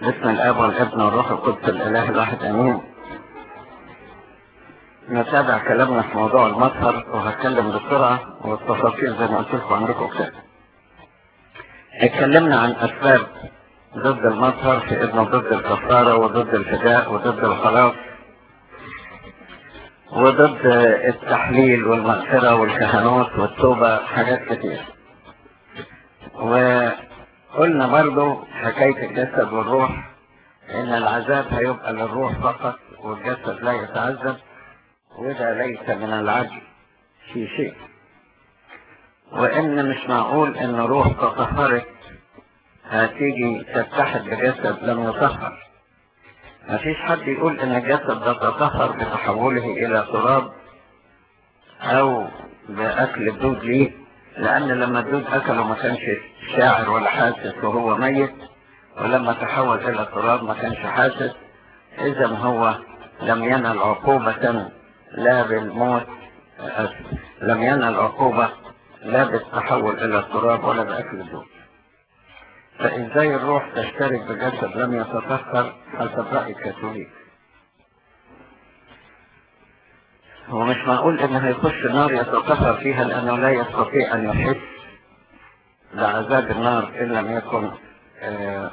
باسم الاب والابن والروح القدس الاله الواحد امين نتابع كلامنا في موضوع المظهر وهتكلم بسرعة والتفاصيل زي ما قلت لكم عندكم كده اتكلمنا عن اسباب ضد المظهر في انه ضد الكفارة وضد الفداء وضد الخلاص وضد التحليل والمغفرة والكهنوت والتوبة حاجات كتير وقلنا برضو حكاية الجسد والروح ان العذاب هيبقى للروح فقط والجسد لا يتعذب وده ليس من العدل في شيء وان مش معقول ان روح تطهرت هتيجي تتحد بجسد لم يطهر مفيش حد يقول ان الجسد ده تطهر بتحوله الى تراب او باكل الدود ليه لان لما الدود اكله ما كانش شاعر ولا حاسس وهو ميت ولما تحول الى تراب ما كانش حاسس اذا هو لم ينل عقوبة لا بالموت لم ينل عقوبة لا بالتحول الى التراب ولا باكل الدود فازاي الروح تشترك بجسد لم يتطهر حسب رأي الكاثوليك هو مش معقول انه هيخش النار يتطهر فيها لانه لا يستطيع ان يحس بعذاب النار ان لم يكن آه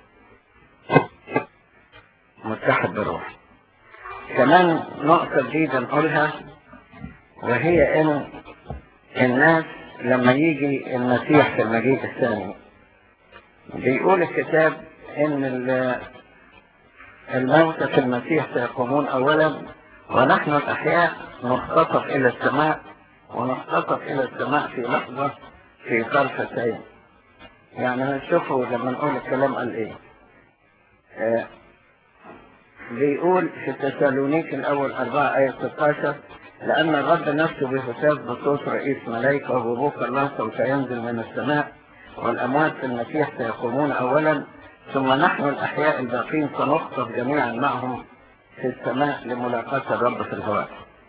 متحد بالروح كمان نقطة جديدة نقولها وهي ان الناس لما يجي المسيح في المجيء الثاني بيقول الكتاب ان الموتى في المسيح سيقومون اولا ونحن الاحياء نختطف الى السماء ونختطف الى السماء في لحظة في طرفة عين يعني هنشوفوا لما نقول الكلام قال ايه آه بيقول في تسالونيك الاول اربعة اية 16 لان الرب نفسه بهتاف بصوت رئيس ملائكة وبوق الله سوف ينزل من السماء والأموات في المسيح سيقومون أولا ثم نحن الأحياء الباقين سنخطف جميعا معهم في السماء لملاقاة الرب في الهواء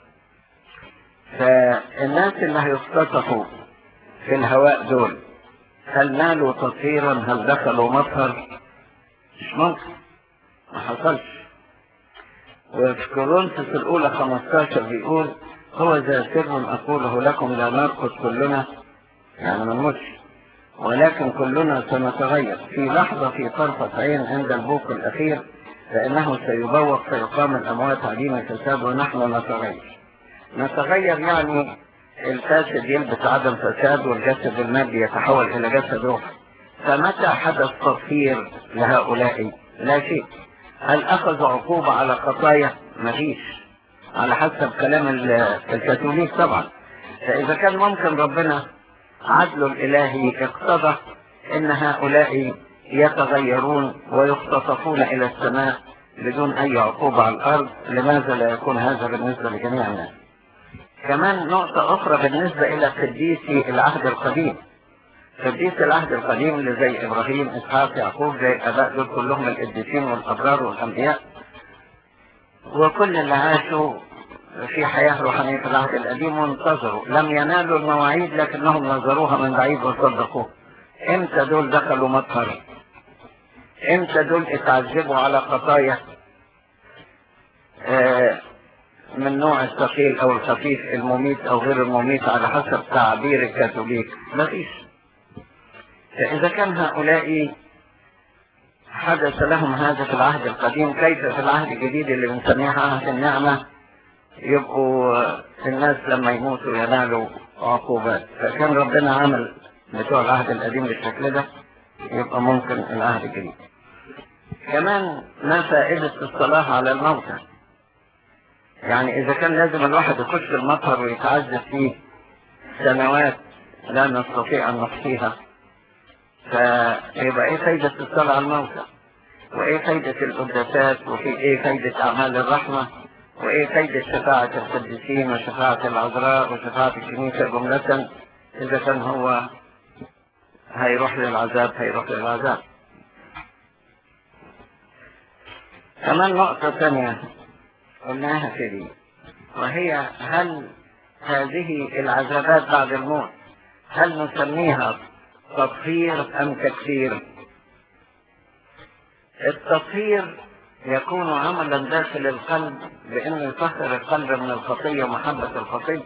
فالناس اللي هيختطفوا في الهواء دول هل نالوا تطهيرا هل دخلوا مطهر مش ممكن ما حصلش وفي كورنثوس الأولى 15 بيقول هو ذا سر أقوله لكم لا نرقد كلنا يعني ما نموتش ولكن كلنا سنتغير في لحظة في طرفة عين عند البوق الأخير فإنه سيبوق فيقام الأموات عديم الفساد ونحن نتغير نتغير يعني الفاسد يلبس عدم فساد والجسد المادي يتحول إلى جسد روح فمتى حدث تطهير لهؤلاء لا شيء هل أخذوا عقوبة على خطايا مفيش على حسب كلام الكاثوليك طبعا فإذا كان ممكن ربنا عدل الإلهي اقتضى ان هؤلاء يتغيرون ويختطفون الى السماء بدون اي عقوبة على الارض لماذا لا يكون هذا بالنسبة لجميع الناس كمان نقطة اخرى بالنسبة الى قديسي العهد القديم قديس العهد القديم اللي زي ابراهيم اسحاق يعقوب زي الاباء دول كلهم القديسين والابرار والانبياء وكل اللي عاشوا في حياة روحانية في العهد القديم وانتظروا لم ينالوا المواعيد لكنهم نظروها من بعيد وصدقوه امتى دول دخلوا مطهر امتى دول اتعذبوا على خطايا آه من نوع الثقيل او الخفيف المميت او غير المميت على حسب تعبير الكاثوليك مفيش فاذا كان هؤلاء حدث لهم هذا في العهد القديم كيف في العهد الجديد اللي بنسميه عهد النعمه يبقوا الناس لما يموتوا ينالوا عقوبات فكان ربنا عمل بتوع العهد القديم بالشكل ده يبقى ممكن العهد الجديد كمان ما فائدة الصلاة على الموتى يعني إذا كان لازم الواحد يخش المطهر ويتعذب فيه سنوات لا نستطيع أن نحصيها فيبقى إيه فايدة الصلاة على الموتى وإيه فايدة القداسات وفي إيه فايدة أعمال الرحمة وايه فايدة شفاعة القديسين وشفاعة العذراء وشفاعة الكنيسة جملة اذا كان هو هيروح للعذاب هيروح للعذاب كمان نقطة ثانية قلناها في دي وهي هل هذه العذابات بعد الموت هل نسميها تطهير ام تكفير التطهير يكون عملا داخل القلب بأنه يطهر القلب من الخطية ومحبة الخطية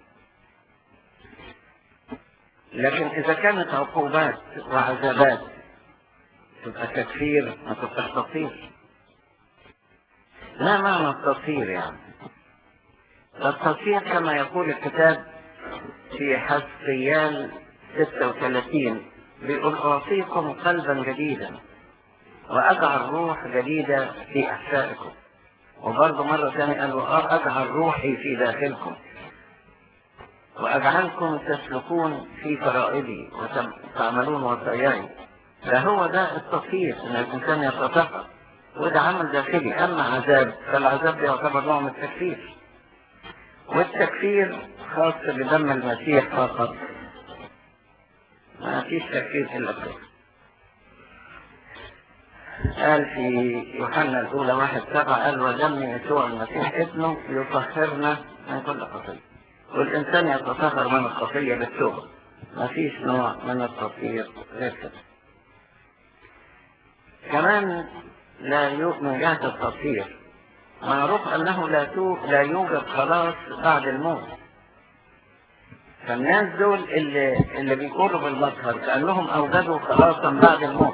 لكن إذا كانت عقوبات وعذابات تبقى تكفير ما تبقاش تطهير ما معنى التطهير يعني التطهير كما يقول الكتاب في حسقيان 36 بيقول أعطيكم قلبا جديدا وأجعل روح جديدة في أحشائكم وبرضه مرة ثانية قال أجعل روحي في داخلكم وأجعلكم تسلكون في فرائضي وتعملون وصاياي فهو ده التطهير ان الانسان يتطهر وده عمل داخلي اما عذاب فالعذاب ده يعتبر نوع من التكفير والتكفير خاص بدم المسيح فقط ما فيش تكفير الا كده قال في يوحنا الاولى واحد سبعة قال ودم يسوع المسيح ابنه يطهرنا من كل خطيه والانسان يتطهر من الخطيه بالتوبه ما فيش نوع من التطهير غير كده كمان لا من جهة التطهير معروف أنه لا, تو... لا يوجد خلاص بعد الموت فالناس دول اللي, اللي بيقولوا بالمطهر كأنهم أوجدوا خلاصا بعد الموت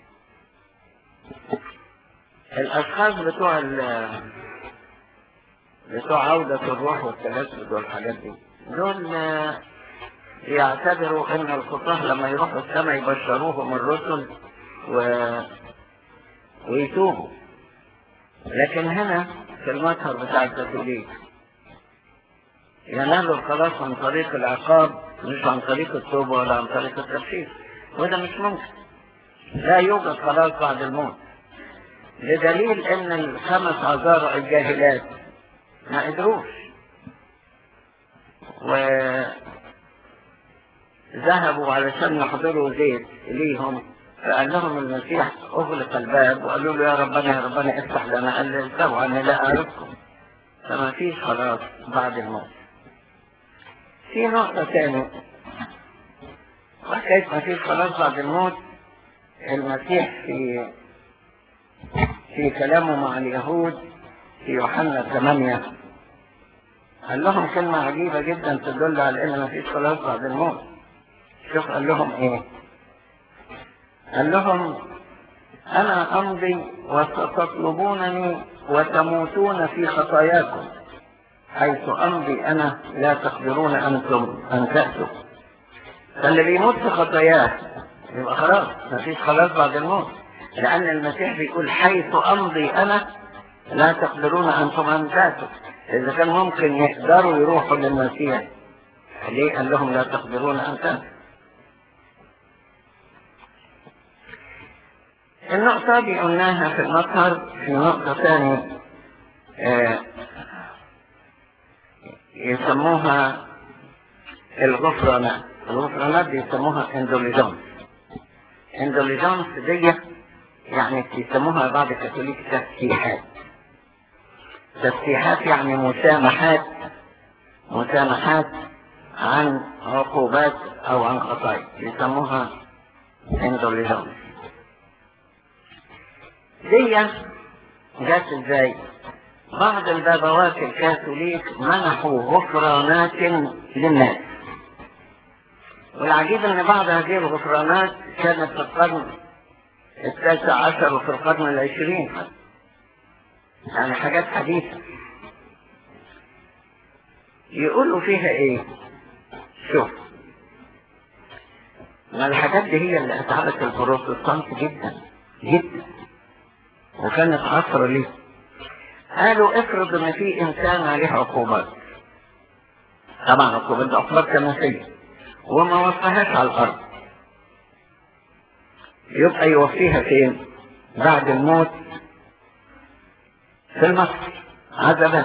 الأشخاص بتوع ال... بتوع عودة الروح والتجسد والحاجات دي دول يعتبروا ان الخطاه لما يروحوا السماء يبشروهم الرسل و... ويتوبوا لكن هنا في المظهر بتاع الكاثوليك ينالوا الخلاص عن طريق العقاب مش عن طريق التوبة ولا عن طريق التبشير وده مش ممكن لا يوجد خلاص بعد الموت لدليل ان الخمس عذارى الجاهلات ما قدروش وذهبوا علشان يحضروا زيت ليهم فقال لهم المسيح اغلق الباب وقالوا له يا ربنا يا ربنا افتح لنا قال لي طبعا لا اعرفكم فما فيش خلاص بعد الموت في نقطة ثانية وحكاية ما فيش خلاص بعد الموت المسيح في في كلامه مع اليهود في يوحنا 8 قال لهم كلمة عجيبة جدا تدل على ان ما فيش خلاص بعد الموت شوف قال لهم ايه قال لهم أنا أمضي وستطلبونني وتموتون في خطاياكم حيث أمضي أنا لا تقدرون أنتم أن تأتوا فاللي بيموت في خطاياه يبقى خلاص مفيش خلاص بعد الموت لأن المسيح بيقول حيث أمضي أنا لا تقدرون أنتم أن تأتوا إذا كان ممكن يقدروا يروحوا للمسيح ليه قال لهم لا تقدرون أن تأتوا النقطة دي قلناها في المظهر في نقطة ثانية آه يسموها الغفرانات الغفرانات دي يسموها اندوليجانس اندوليجانس دي يعني يسموها بعض الكاثوليك تفتيحات تفتيحات يعني مسامحات مسامحات عن عقوبات او عن خطايا يسموها اندوليجانس دي جات ازاي بعض البابوات الكاثوليك منحوا غفرانات للناس والعجيب ان بعض هذه الغفرانات كانت في القرن التاسع عشر وفي القرن العشرين يعني حاجات حديثة يقولوا فيها ايه شوف ما الحاجات دي هي اللي اتعبت البروتستانت جدا جدا وكانت عصر ليه قالوا افرض ان في انسان عليه عقوبات طبعا عقوبات دي عقوبات كنسية وما وفاهاش على الارض يبقى يوفيها فين بعد الموت في المصر عذبات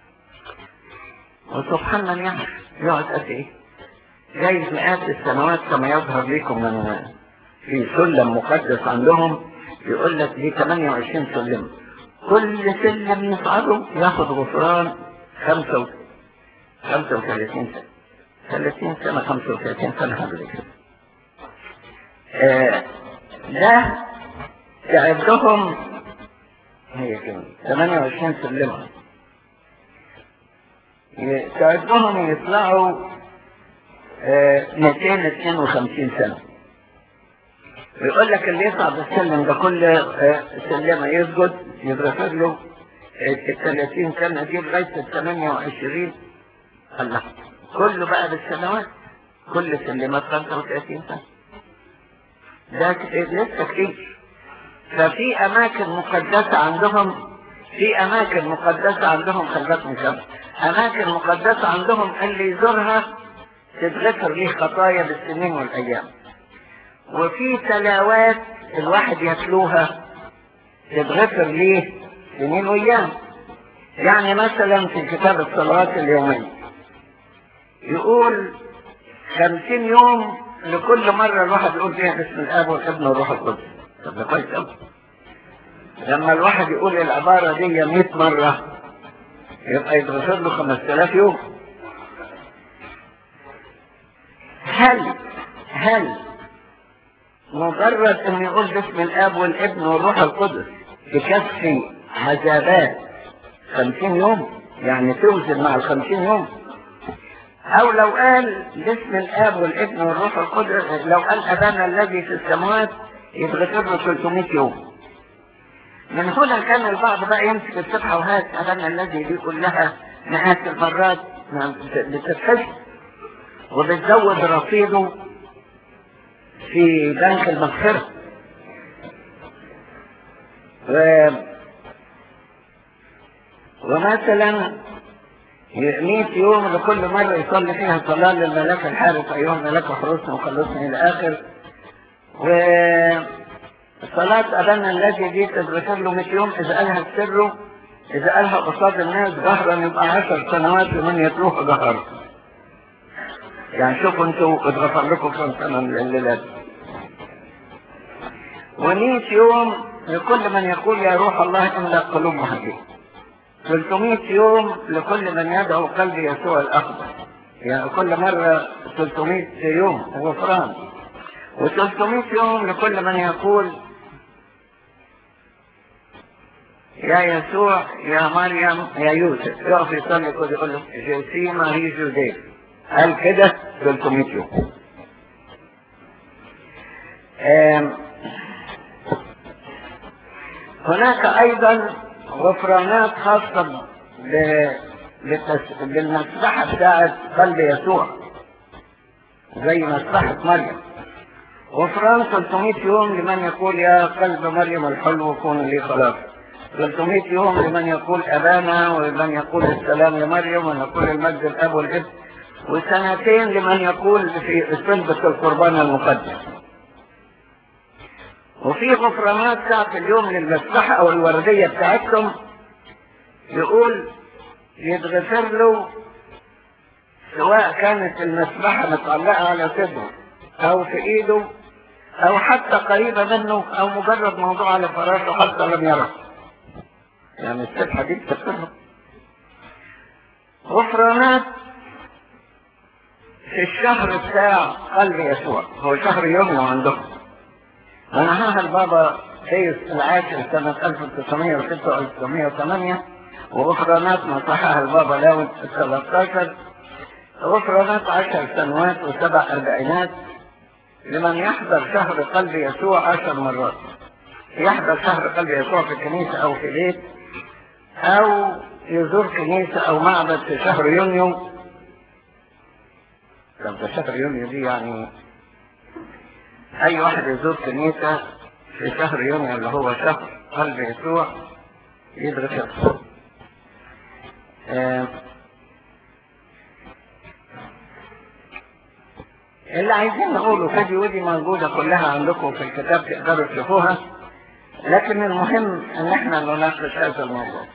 وسبحان من يعرف يقعد قد ايه جايز مئات السنوات كما يظهر لكم من في سلم مقدس عندهم يقول لك دي 28 سلم كل سلم يصعده ياخد غفران 5 35 سنة 30 سنة 35 سنة حاجة زي كده آه ده تعدهم هي كده 28 سلمة ي- تعدهم يطلعوا آه، 252 سنة ويقول لك اللي يصعد السلم ده كل آه، سلمة يسجد يتغفر له ال 30 سنة دي لغاية ال 28 الله كله بقى بالسنوات كل سلمات 35 سنة ده كتير لسه كتير ففي أماكن مقدسة عندهم في أماكن مقدسة عندهم خلفات مشابهة أماكن مقدسة عندهم اللي يزورها تتغفر ليه خطايا بالسنين والأيام وفي تلاوات الواحد يتلوها تتغفر ليه سنين وأيام يعني مثلا في كتاب الصلوات اليومية يقول خمسين يوم لكل مرة الواحد يقول فيها باسم الآب والابن والروح القدس طب ده كويس أوي لما الواحد يقول العبارة دي 100 مرة يبقى يتغفر له 5000 يوم هل هل مجرد ان يقول باسم الاب والابن والروح القدس تكفي عذابات 50 يوم يعني توزن مع ال 50 يوم او لو قال باسم الاب والابن والروح القدس لو قال ابانا الذي في السماوات يتغفر له 300 يوم من هنا كان البعض بقى يمسك السبحة وهات أبانا الذي دي كلها مئات المرات ما بتتحس وبتزود رصيده في بنك المغفرة و... ومثلا 100 يوم لكل مرة يصلي فيها صلاة للملاك الحارس أيها الملاك حرسنا وخلصنا إلى آخر و صلاة أبانا الذي دي تتذكر له 100 يوم إذا قالها سره إذا قالها قصاد الناس ظهرا يبقى 10 سنوات لمن يتروح ظهرا يعني شوفوا انتوا اتغفر لكم كم سنة من الليلات و100 يوم لكل من يقول يا روح الله املأ قلوب محبين 300 يوم لكل من يدعو قلب يسوع الأخضر يعني كل مرة 300 يوم غفران و300 يوم لكل من يقول يا يسوع يا مريم يا يوسف يقف يصلي كده يقول له جيسي ماري جوزيف قال كده 300 يوم آم، هناك ايضا غفرانات خاصة ب- بالتس- بالمسبحة بتاعت قلب يسوع زي مسبحة مريم غفران 300 يوم لمن يقول يا قلب مريم الحلو كون لي خلاص 300 يوم لمن يقول أبانا ولمن يقول السلام لمريم ونقول المجد الأب والابن وسنتين لمن يقول في صلبة القربان المقدس وفي غفرانات ساعة اليوم للمسبحة أو الوردية بتاعتهم يقول يتغفر له سواء كانت المسبحة متعلقة على صدره أو في إيده أو حتى قريبة منه أو مجرد موضوع على فراشه حتى لم يره يعني السبحة دي بتغفرها غفرانات في الشهر بتاع قلب يسوع هو شهر يومي عندهم منحها البابا سيس العاشر سنة 1906 و 1908 وغفرانات نصحها البابا لاود ال 13 غفرانات عشر سنوات وسبع أربعينات لمن يحضر شهر قلب يسوع عشر مرات يحضر شهر قلب يسوع في الكنيسة أو في بيت أو يزور كنيسة أو معبد في شهر يونيو طب ده شهر يونيو دي يعني أي واحد يزور كنيسة في شهر يونيو اللي هو شهر قلب يسوع يدرك الصوت آه اللي عايزين نقوله فدي ودي موجودة كلها عندكم في الكتاب تقدروا تشوفوها لكن المهم ان احنا نناقش هذا الموضوع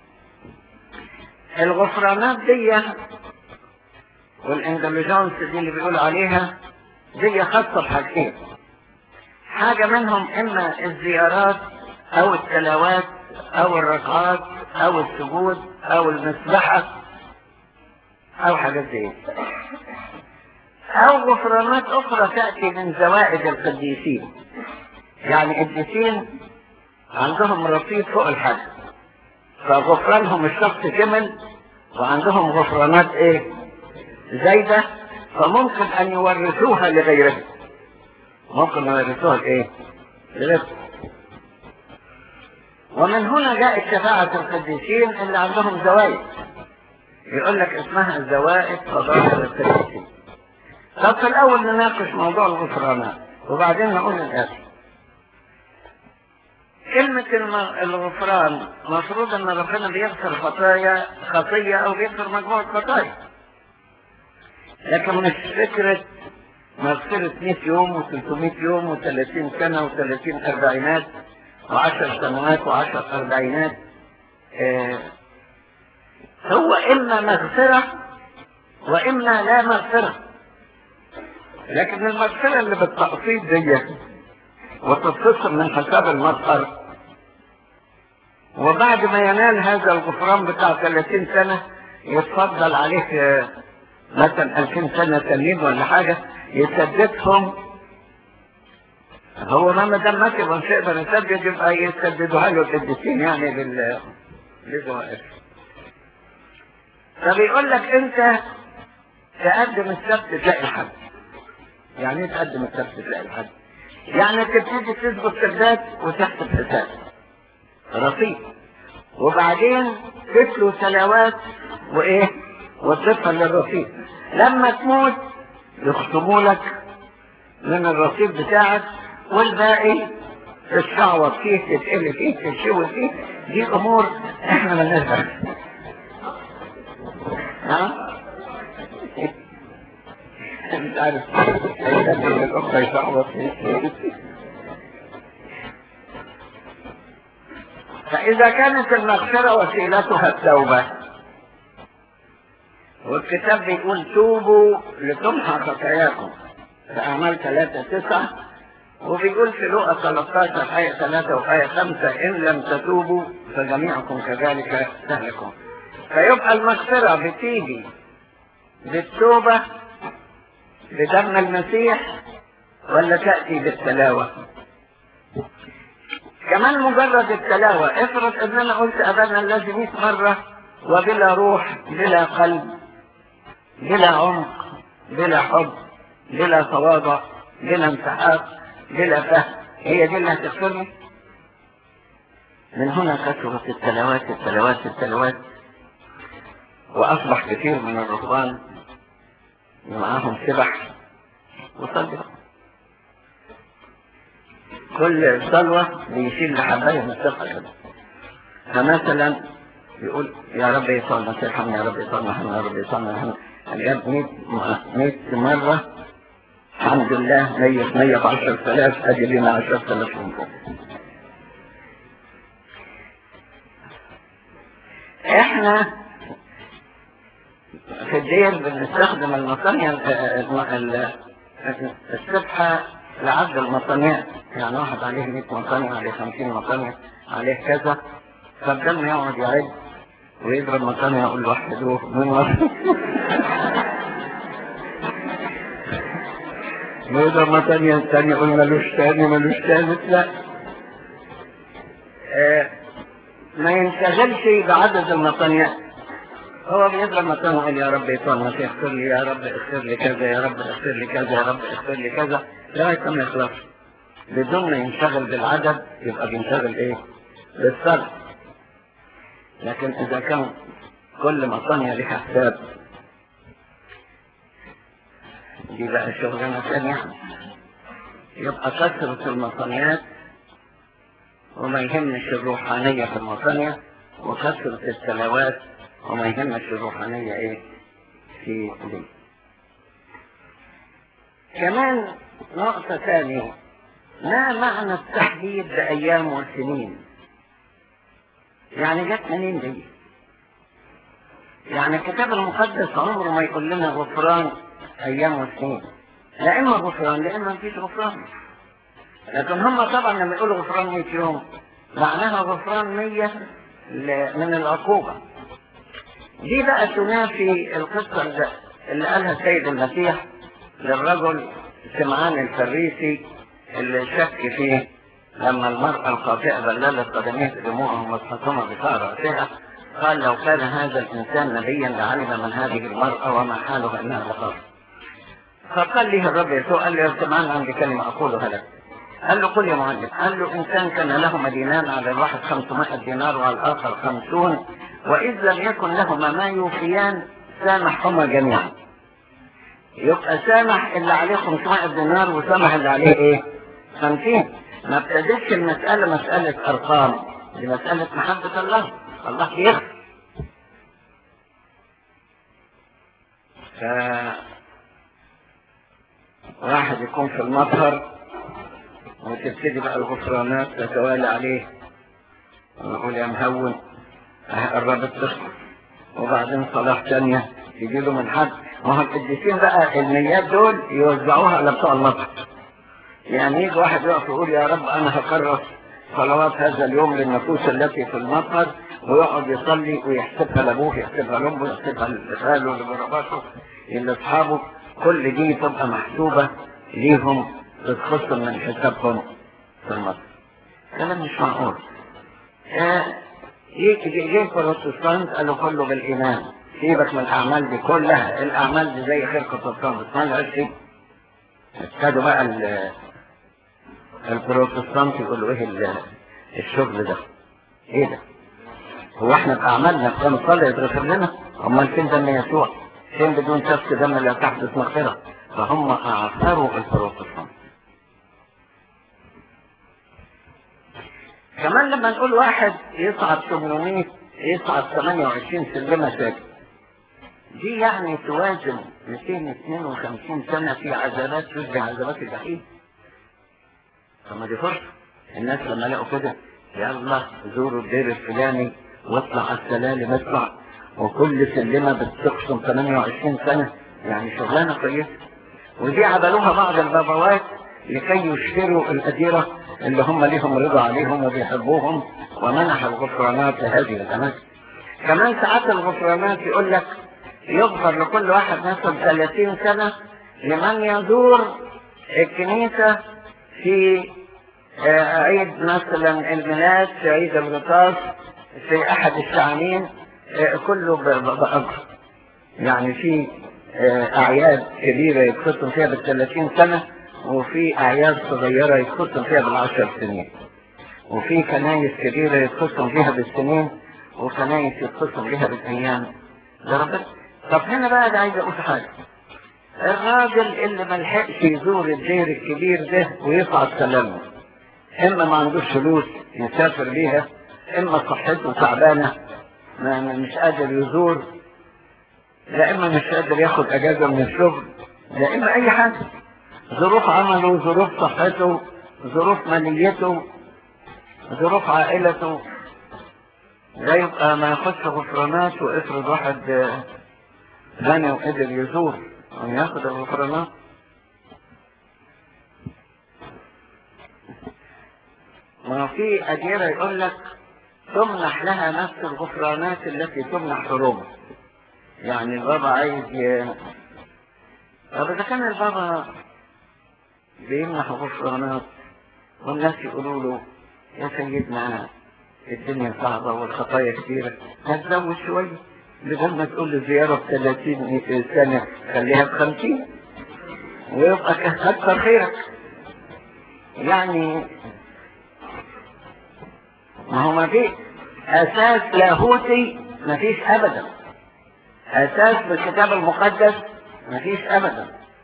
الغفرانات دي والاندلجانس دي اللي بيقول عليها دي خاصة بحاجتين حاجة منهم اما الزيارات او التلاوات او الركعات او السجود او المسبحة او حاجات زي او غفرانات اخرى تأتي من زوائد القديسين يعني القديسين عندهم رصيد فوق الحد فغفرانهم الشخص كمل وعندهم غفرانات ايه زايدة فممكن ان يورثوها لغيرهم ممكن يورثوها لايه لغيرهم ومن هنا جاءت شفاعة القديسين اللي عندهم زوائد يقول لك اسمها زوائد فضائل القديسين طب في الاول نناقش موضوع الغفرانات وبعدين نقول الاتي كلمة الغفران مفروض ان ربنا بيغفر خطايا خطية او بيغفر مجموعة خطايا لكن مش فكرة مغفرة 100 يوم و300 يوم و30 سنة و30 أربعينات و10 سنوات و10 أربعينات آه هو إما مغفرة وإما لا مغفرة لكن المغفرة اللي بالتقسيط دي وتتصل من حساب المظهر وبعد ما ينال هذا الغفران بتاع 30 سنة يتفضل عليه مثلا 2000 سنة تانيين ولا حاجة يسددهم هو ما دام ماشي مش يقدر يسدد يبقى يسددوها له القديسين يعني لل للزوائر فبيقول لك انت تقدم السبت تلاقي الحد يعني ايه تقدم السبت تلاقي الحد يعني تبتدي تثبت سداد وتحسب حساب رصيد وبعدين تتلو سنوات وايه وتدخل للرصيد لما تموت يختموا لك من الرصيد بتاعك والباقي تتشعوط فيه تتقل فيه تتشوي فيه دي امور احنا مالناش دخل ها مش عارف هيتقل الاخت يشعوط فيه فإذا كانت المغفرة وسيلتها التوبة والكتاب بيقول توبوا لتمحى خطاياكم في أعمال 3 9 وبيقول في لقا 13 آية 3 وآية 5 إن لم تتوبوا فجميعكم كذلك تهلكون فيبقى المغفرة بتيجي بالتوبة بدم المسيح ولا تأتي بالتلاوة كمان مجرد التلاوة افرض ان انا قلت ابانا الذي 100 مرة وبلا روح بلا قلب بلا عمق بلا حب بلا تواضع بلا انسحاب بلا فهم هي دي اللي هتغفرني من هنا كثرت التلاوات التلاوات التلاوات واصبح كثير من الرهبان معاهم سبح وصلي كل صلوة بيشيل لحباية من السبحة كده فمثلا يقول يا رب يسوع المسيح ارحمني يا رب يسوع المحمد يا رب يسوع المحمد جاب 100 مرة الحمد لله 100 100 ب 10000 ادي لنا 10000 من فوق احنا في الدير بنستخدم المصانع السبحة لعد المصانع يعني واحد عليه 100 مصانع عليه 50 مصانع عليه كذا فالدم يقعد يعد ويضرب مصانع يقول وحدوه من مصر ويضرب مصانع الثاني يقول ملوش تاني ملوش تالت لا آه ما ينشغلش بعدد المصانع هو بيضرب مكانه يقول يا رب يسوع المسيح اغفر لي يا رب اغفر لي كذا يا رب اغفر لي كذا يا رب اغفر لي كذا لغايه ما يخلص بدون ما ينشغل بالعدد يبقى بينشغل ايه؟ بالصرف لكن اذا كان كل مصانع لها حساب دي بقى شغلانه ثانيه يبقى كثرة المصانيات وما يهمش الروحانية في المصانع وكثرة التلاوات وما يهمش الروحانية ايه في دي كمان نقطة ثانية ما معنى التحديد بأيام وسنين يعني جت منين دي يعني الكتاب المقدس عمره ما يقول لنا غفران أيام وسنين لا إما غفران لا إما مفيش غفران لكن هم طبعا لما يقولوا غفران 100 يوم معناها غفران 100 من العقوبة دي بقى تنافي القصة اللي قالها السيد المسيح للرجل سمعان الفريسي اللي شك فيه لما المرأة الخاطئة بللت قدميه دموعها ومسحتهما بشعر رأسها قال لو كان هذا الإنسان نبيا لعلم من هذه المرأة وما حالها إنها لخاطئة فقال لي الرب يسوع قال له يا سمعان عندي كلمة أقولها لك قال له قل يا معلم قال له إنسان كان له مدينان على الواحد 500 دينار وعلى الآخر 50 وإذ لم يكن لهما ما يوفيان سامحهما جميعا يبقى سامح اللي عليه 500 دينار وسامح اللي عليه ايه 50 ما ابتدتش المسألة مسألة أرقام دي مسألة محبة الله الله يغفر ف واحد يكون في المطهر وتبتدي بقى الغفرانات تتوالى عليه ونقول يا مهون قربت تخلص وبعدين صلاح تانية يجي له من حد ما هو القديسين بقى الميات دول يوزعوها على بتوع المطر يعني يجي واحد يقف يقول يا رب انا هكرس صلوات هذا اليوم للنفوس التي في المطر ويقعد يصلي ويحسبها لابوه يحسبها لامه يحسبها لخاله لمراباته لاصحابه كل دي تبقى محسوبه ليهم تتخصم من حسابهم في المطر كلام مش معقول آه يجي البروتستانت قالوا كله بالايمان سيبك من الاعمال دي كلها الاعمال دي زي خرقة الصمت ما لهاش شيء ابتدوا بقى البروتستانت يقولوا ايه الشغل ده ايه ده هو احنا باعمالنا بنصلي يتغفر لنا امال فين دم يسوع فين بدون سفك دم لا تحدث مغفرة فهم اعثروا البروتستانت كمان لما نقول واحد يصعد 800 يصعد 28 سلمة ساكن دي يعني توازن 252 سنة في عذابات تشبه عذابات الجحيم طب ما دي فرصة الناس لما لقوا كده يلا زوروا الدير الفلاني واطلع على السلالم اطلع وكل سلمة بتقسم 28 سنة يعني شغلانة كويسة ودي عملوها بعض البابوات لكي يشتروا الأديرة اللي هم ليهم رضا عليهم وبيحبوهم ومنح الغفرانات لهذه الأماكن كمان ساعات الغفرانات يقول لك يغفر لكل واحد مثلا 30 سنة لمن يزور الكنيسة في عيد مثلا الميلاد في عيد الغطاس في أحد الشعانين كله بأجر يعني في أعياد كبيرة يتختم فيها بالثلاثين سنة وفي أعياد صغيرة يتختم فيها بالعشر سنين وفي كنايس كبيرة يتختم فيها بالسنين وكنايس يتختم فيها بالأيام ده ربنا طب هنا بقى ده عايز أقول حاجة الراجل اللي ملحقش يزور الدير الكبير ده ويصعد سلامه إما ما عندوش فلوس يسافر بيها إما صحته تعبانة ما مش قادر يزور لا إما مش قادر ياخد أجازة من الشغل لا إما أي حاجة ظروف عمله ظروف صحته ظروف ماليته ظروف عائلته لا يبقى ما ياخدش غفرانات وافرض واحد غني وقدر يزور وياخد الغفرانات ما في أديرة يقول لك تمنح لها نفس الغفرانات التي تمنح حرومها يعني البابا عايز ي... طب إذا كان البابا بيمنح غفرانات والناس يقولوا له يا سيدنا الدنيا صعبة والخطايا كثيرة هتزود شوية بدل ما تقول له زيارة ب 30 سنة خليها ب 50 ويبقى كتر خيرك يعني ما هو ما فيش أساس لاهوتي ما فيش أبدا أساس بالكتاب المقدس ما فيش أبدا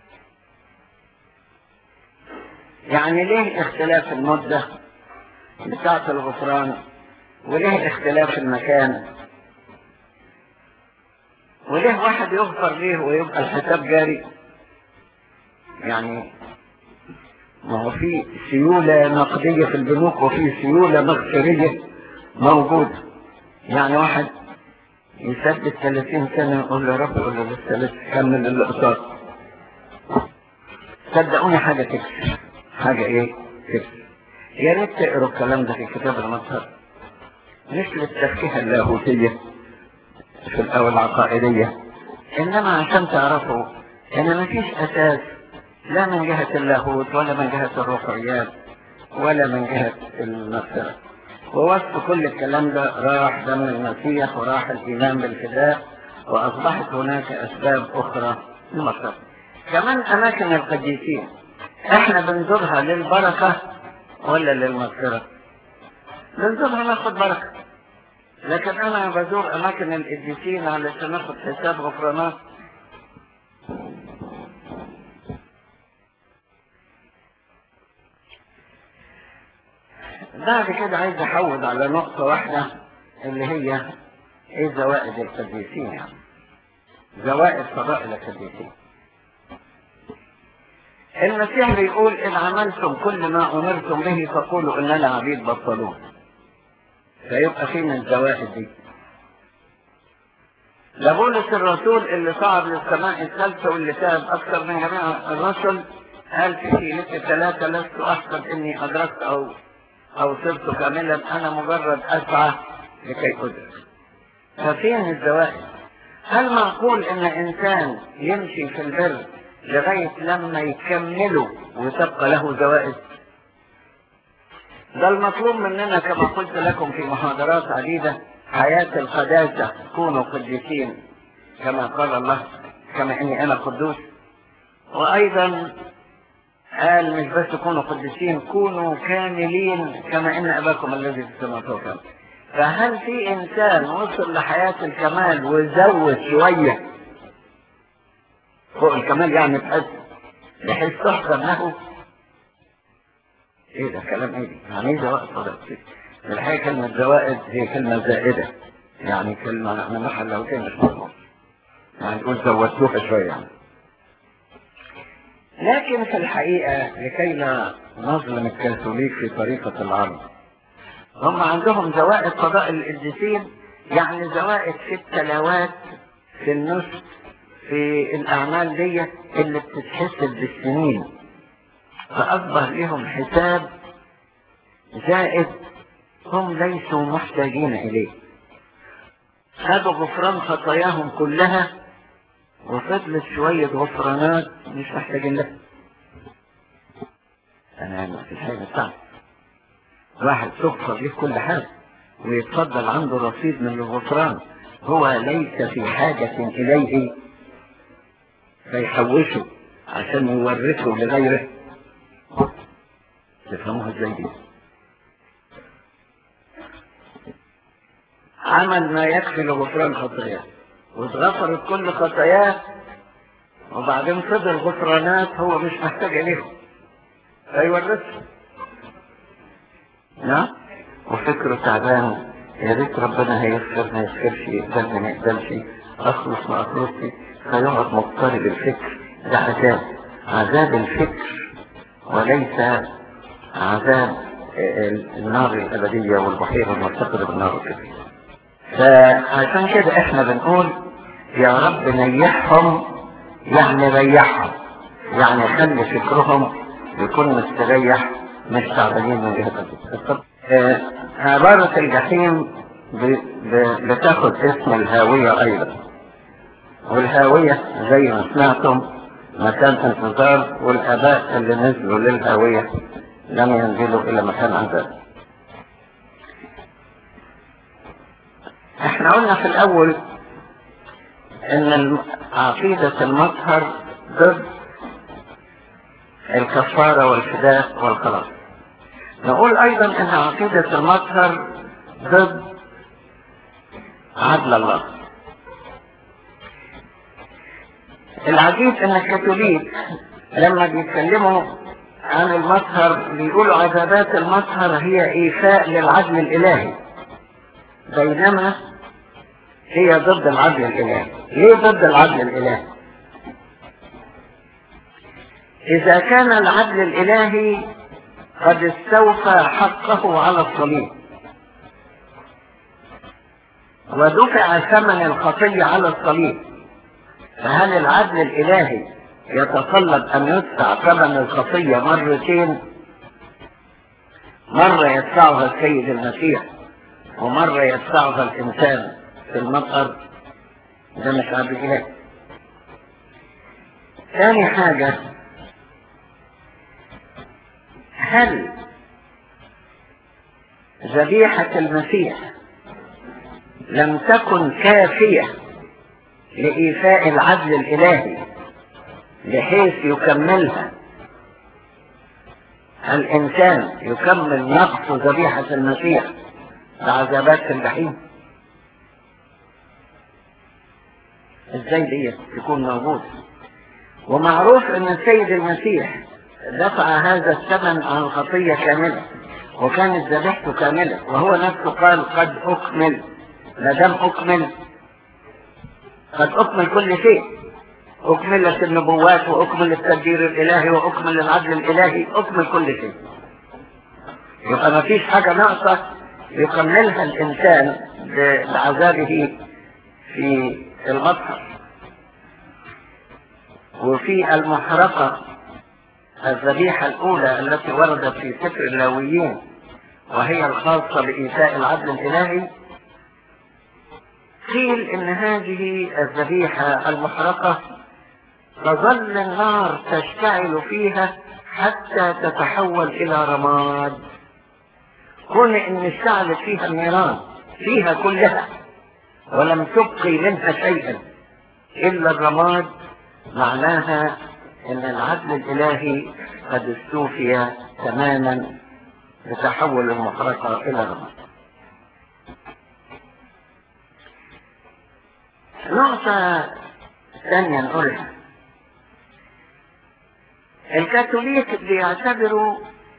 يعني ليه اختلاف المدة بتاعة الغفران وليه اختلاف المكان وليه واحد يغفر ليه ويبقى الحساب جاري يعني ما هو في سيولة نقدية في البنوك وفي سيولة مغفرية موجودة يعني واحد يثبت 30 سنة يقول له رب يقول له لسه لسه كمل الأقساط صدقوني حاجة تكسر حاجة ايه تكسر يا ريت تقروا الكلام ده في كتاب المظهر مش للتفكية اللاهوتية في الأول العقائدية إنما عشان تعرفوا إن مفيش أساس لا من جهة اللاهوت ولا من جهة الروحيات ولا من جهة المغفرة ووسط كل الكلام ده راح دم المسيح وراح الإيمان بالفداء وأصبحت هناك أسباب أخرى للمغفرة كمان أماكن القديسين احنا بنزورها للبركة ولا للمغفرة بنزورها ناخد بركة لكن انا بزور اماكن القديسين علشان اخد حساب غفرانات بعد كده عايز احود على نقطة واحدة اللي هي ايه زوائد القديسين يعني زوائد فضائل القديسين المسيح بيقول ان عملتم كل ما امرتم به فقولوا اننا عبيد بطلون فيبقى فينا الزوائد دي لبولس الرسول اللي صعد للسماء الثالثة واللي تاب أكثر من جميع الرسل قال في كلمة ثلاثة لست أحسب إني أدركت أو أو صرت كاملا أنا مجرد أسعى لكي أدرك ففين الزوائد هل معقول إن إنسان يمشي في البر لغاية لما يكمله وتبقى له زوائد ده المطلوب مننا كما قلت لكم في محاضرات عديدة حياة القداسة كونوا قديسين كما قال الله كما اني انا قدوس وايضا قال مش بس كونوا قديسين كونوا كاملين كما ان اباكم الذي في السماوات هو كامل فهل في انسان وصل لحياة الكمال وزود شوية فوق الكمال يعني بحيث بحيث تحسب له ايه ده كلام ايه دي يعني ايه زوائد صدق الحقيقة كلمة زوائد هي كلمة زائدة يعني كلمة من محل لو كان مش مضمون يعني نقول زودتوها شوية يعني لكن في الحقيقة لكي لا نظلم الكاثوليك في طريقة العرض هم عندهم زوائد فضائل القديسين يعني زوائد في التلاوات في النصف في الأعمال دي اللي بتتحسب بالسنين فأصبح لهم حساب زائد هم ليسوا محتاجين إليه خدوا غفران خطاياهم كلها وفضلت شوية غفرانات مش محتاجين لها أنا في الحاجة صعب واحد تغفر له كل حاجة ويتفضل عنده رصيد من الغفران هو ليس في حاجة إليه فيحوشه عشان يورثه لغيره تفهموها ازاي دي عمل ما يكفي لغفران خطاياه واتغفرت كل خطاياه وبعدين فضل غفرانات هو مش محتاج اليهم فيورثه نعم وفكره تعبان يا ريت ربنا هيغفر ما يغفرش يقبل ما يقبلش اخلص ما اخلصش فيقعد مضطرب الفكر ده عذاب عذاب الفكر وليس عذاب النار الأبدية والبحيرة المرتقبة بالنار الكبيرة فعشان كده احنا بنقول يا رب نيحهم يعني ريحهم يعني خلي فكرهم يكون مستريح مش تعبانين من جهة آه عبارة الجحيم بتاخد اسم الهاوية أيضا والهاوية زي ما سمعتم مكان انتظار والآباء اللي نزلوا للهاوية لم ينزلوا إلى مكان عذاب احنا قلنا في الأول إن عقيدة المطهر ضد الكفارة والفداء والخلاص نقول أيضا إن عقيدة المطهر ضد عدل الله العجيب ان الكاثوليك لما بيتكلموا عن المطهر بيقولوا عذابات المطهر هي ايفاء للعدل الالهي بينما هي ضد العدل الالهي ليه ضد العدل الالهي اذا كان العدل الالهي قد استوفى حقه على الصليب ودفع ثمن الخطية على الصليب فهل العدل الإلهي يتطلب أن يدفع ثمن الخطية مرتين مرة يدفعها السيد المسيح ومرة يدفعها الإنسان في المطر ده مش عدل إلهي ثاني حاجة هل ذبيحة المسيح لم تكن كافية لإيفاء العدل الإلهي بحيث يكملها الإنسان يكمل نقص ذبيحة المسيح بعذابات في الجحيم ازاي دي تكون موجود ومعروف ان السيد المسيح دفع هذا الثمن عن خطية كاملة وكانت ذبيحته كاملة وهو نفسه قال قد أكمل ما دام أكمل قد أكمل كل شيء أكملت النبوات وأكمل التدبير الإلهي وأكمل العدل الإلهي أكمل كل شيء يبقى ما فيش حاجة ناقصة يكملها الإنسان بعذابه في المطهر وفي المحرقة الذبيحة الأولى التي وردت في سفر اللاويين وهي الخاصة بإيتاء العدل الإلهي قيل إن هذه الذبيحة المحرقة تظل النار تشتعل فيها حتى تتحول إلى رماد كون إن اشتعلت فيها النيران فيها كلها ولم تبقي منها شيئا إلا الرماد معناها ان العدل الالهي قد استوفي تماما بتحول المحرقة الى رماد نقطة ثانية نقولها الكاثوليك بيعتبروا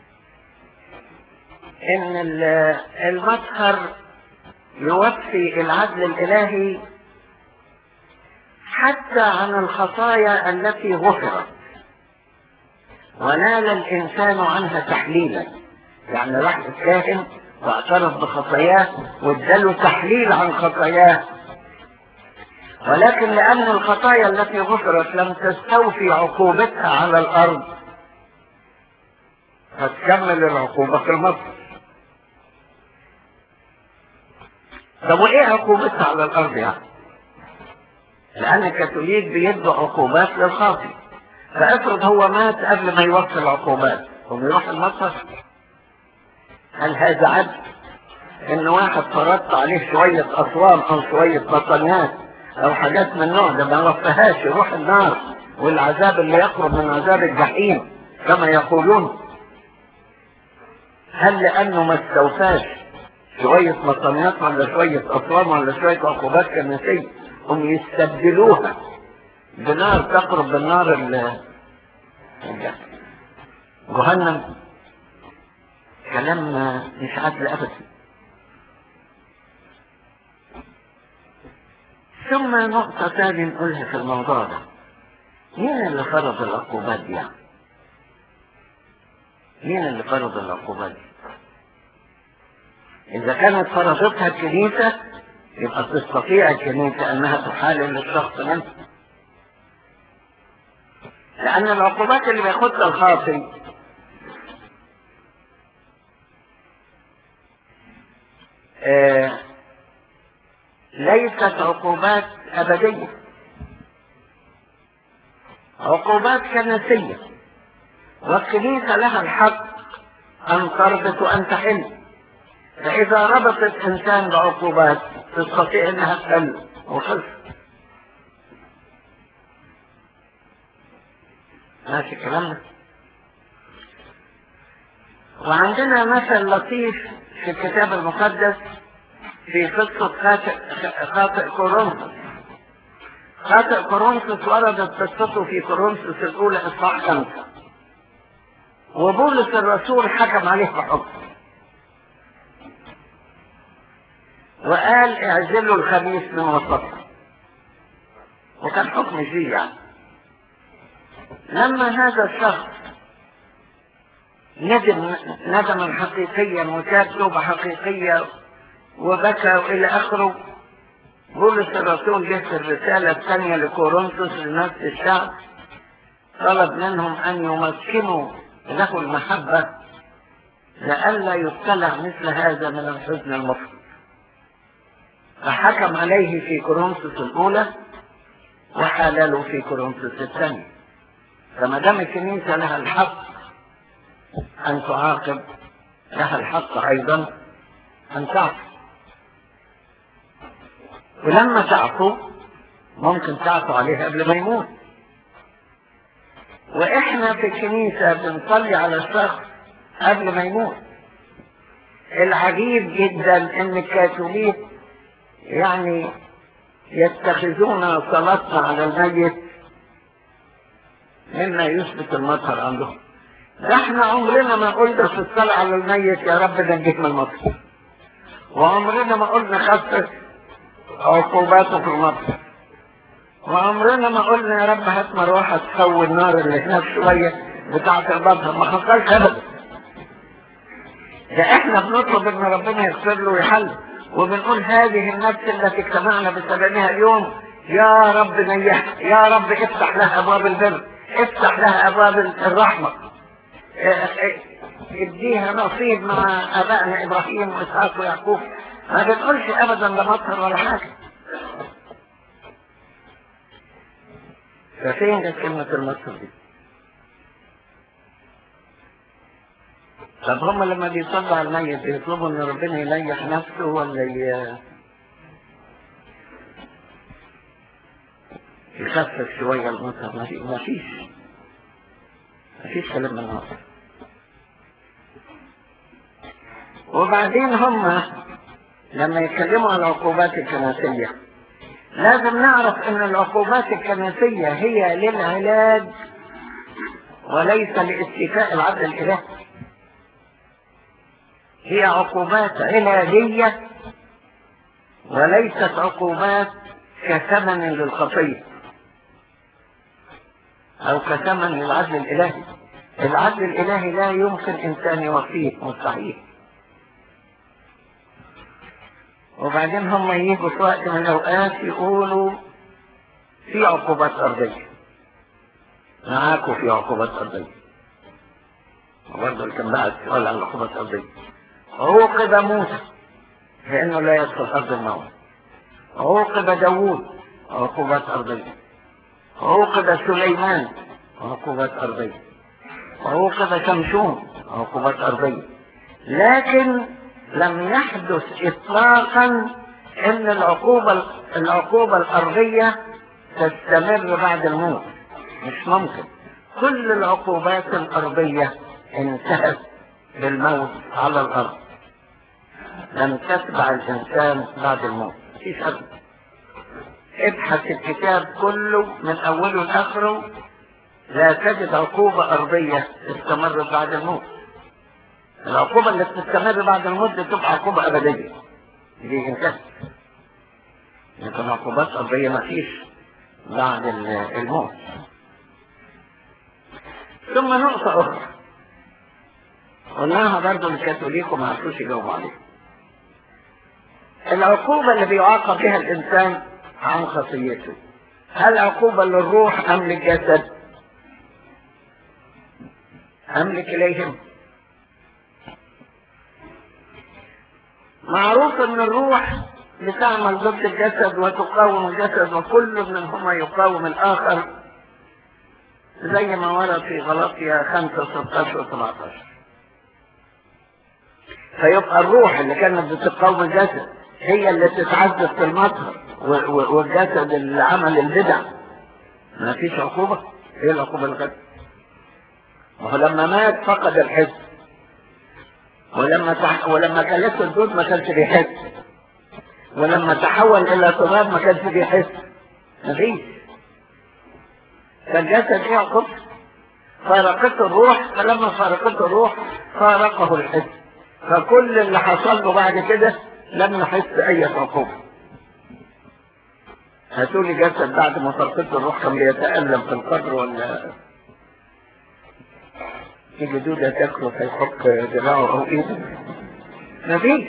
ان المطهر يوفي العدل الالهي حتى عن الخطايا التي غفرت ونال الإنسان عنها تحليلا يعني راح الكاهن واعترف بخطاياه واداله تحليل عن خطاياه ولكن لأن الخطايا التي غفرت لم تستوفي عقوبتها على الأرض فتكمل العقوبة في المصر طب وإيه عقوبتها على الأرض يعني؟ لأن الكاثوليك بيدوا عقوبات للخاطئ فافرض هو مات قبل ما يوصل العقوبات وبيروح المصر هل هذا عدل؟ إن واحد فرضت عليه شوية أصوام أو شوية بطانيات أو حاجات من النوع ده ما وفهاش يروح النار والعذاب اللي يقرب من عذاب الجحيم كما يقولون هل لأنه ما استوفاش شوية مطانيات ولا شوية أصوام ولا شوية عقوبات كنسية هم يستبدلوها بنار تقرب بالنار ال جهنم كلام مش عدل ابدا ثم نقطة تانية نقولها في الموضوع ده مين اللي فرض العقوبات دي يعني؟ مين اللي فرض العقوبات دي؟ إذا كانت فرضتها الكنيسة يبقى تستطيع الكنيسة أنها تحالل الشخص منه لأن العقوبات اللي بياخدها الخاطئ آه ليست عقوبات أبدية عقوبات كنسية والكنيسة لها الحق أن تربط وأن تحل فإذا ربطت إنسان بعقوبات تستطيع إنها تحل وخلص ماشي كلامنا وعندنا مثل لطيف في الكتاب المقدس في قصة خاطئ, خاطئ كورنثوس خاطئ كورنثوس وردت قصته في كورنثوس الأولى إصحاح خمسة وبولس الرسول حكم عليه بحكم وقال اعزلوا الخبيث من وسطكم وكان حكم فيه يعني لما هذا الشخص ندم ندما حقيقيا وتاب توبة حقيقية وبكى وإلى آخره بولس الرسول جه في الرسالة الثانية لكورنثوس لنفس الشعب طلب منهم أن يمكنوا له المحبة لئلا يبتلع مثل هذا من الحزن المفرط فحكم عليه في كورنثوس الأولى وحلله في كورنثوس الثانية فما دام الكنيسة لها الحق أن تعاقب لها الحق أيضا أن تعفو ولما تعفو ممكن تعفو عليه قبل ما يموت واحنا في الكنيسة بنصلي على الشخص قبل ما يموت العجيب جدا ان الكاثوليك يعني يتخذون صلاتنا على الميت مما يثبت المطهر عندهم ده احنا عمرنا ما قلنا في الصلاة على الميت يا رب نجيك من المطهر وعمرنا ما قلنا خفف عقوباته في المطهر وعمرنا ما قلنا يا رب هات مروحة تسوي النار اللي هناك شوية بتاعة المطهر ما حصلش ابدا ده احنا بنطلب ان ربنا يغفر له ويحل وبنقول هذه النفس التي اجتمعنا بسببها اليوم يا رب نيحها يا رب افتح لها ابواب البر افتح لها ابواب الرحمة اديها نصيب مع ابائنا ابراهيم واسحاق ويعقوب ما بنقولش ابدا لا مطهر ولا حاجة ففين جت كلمة المطهر دي طب هم لما بيصلوا على الميت بيطلبوا ان ربنا يليح نفسه ولا ي... يخفف شوية المطر ما في ما فيش ما فيش كلام من هذا وبعدين هم لما يتكلموا عن العقوبات الكنسية لازم نعرف ان العقوبات الكنسية هي للعلاج وليس لاستيفاء العدل الالهي هي عقوبات علاجية وليست عقوبات كثمن للخطية او كثمن للعدل الالهي العدل الالهي لا يمكن انسان يوفيه مستحيل وبعدين هم يجوا في وقت من الاوقات يقولوا في عقوبات ارضية معاكم في عقوبات ارضية وبرضه اللي كان بعد سؤال عن العقوبات الارضية عوقب موسى لانه لا يدخل ارض الموت عوقب داوود عقوبات ارضية عوقب سليمان عقوبات ارضية عوقب شمشون عقوبات ارضية لكن لم يحدث اطلاقا ان العقوبة العقوبة الارضية تستمر بعد الموت مش ممكن كل العقوبات الارضية انتهت بالموت على الارض لم تتبع الانسان بعد الموت مفيش ابدا ابحث الكتاب كله من اوله لاخره لا تجد عقوبة ارضية استمرت بعد الموت العقوبة اللي بتستمر بعد الموت دي تبقى عقوبة ابدية دي انتهت لكن عقوبات ارضية مفيش بعد الموت ثم نقطة اخرى قلناها برضه للكاثوليك وما عرفوش يجاوبوا عليها العقوبة اللي بيعاقب بها الإنسان عن خطيته هل عقوبة للروح أم للجسد أم لكليهم معروف أن الروح بتعمل ضد الجسد وتقاوم الجسد وكل منهما يقاوم الآخر زي ما ورد في غلطية 5 16 و 17 فيبقى الروح اللي كانت بتقاوم الجسد هي اللي تتعذب في المطهر والجسد اللي عمل البدع ما فيش عقوبة ايه العقوبة اللي كانت وهو لما مات فقد الحس ولما تح... ولما كلت الدود ما كانش بيحس ولما تحول الى تراب ما كانش بيحس مفيش فالجسد ايه عقوبة فارقته الروح فلما فارقته الروح فارقه الحس فكل اللي حصل له بعد كده لم نحس اي عقوبة هاتولي جسد بعد ما فرقته الروح كان بيتألم في القبر ولا تيجي دودة تاكله فيحك دراعه او ايده مفيش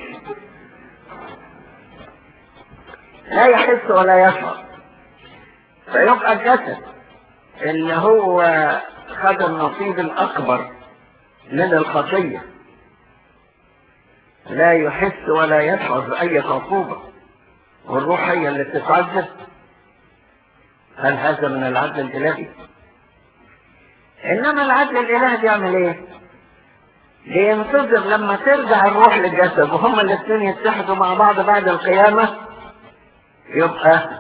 لا يحس ولا يشعر فيبقى الجسد اللي هو خد النصيب الاكبر من الخطيه لا يحس ولا يشعر بأي عقوبة والروح هي اللي تتعذب هل هذا من العدل الإلهي؟ إنما العدل الإلهي بيعمل إيه؟ بينتظر لما ترجع الروح للجسد وهما الاثنين يتحدوا مع بعض بعد القيامة يبقى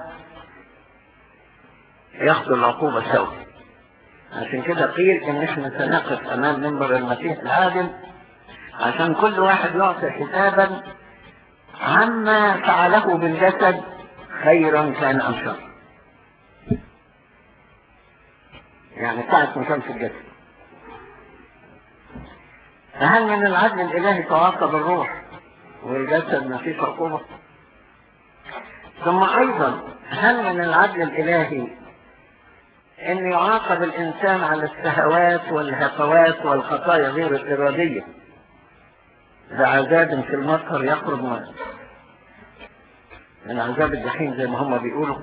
ياخدوا العقوبة سوا عشان كده قيل ان احنا سنقف امام منبر المسيح العادل عشان كل واحد يعطي حسابا عما فعله بالجسد خيرا كان ام شر يعني ساعة ما كان في الجسد فهل من العدل الالهي تعاقب الروح والجسد ما فيش عقوبة ثم ايضا هل من العدل الالهي ان يعاقب الانسان على الشهوات والهفوات والخطايا غير الارادية بعذاب في المطهر يقرب من من عذاب الجحيم زي ما هم بيقولوا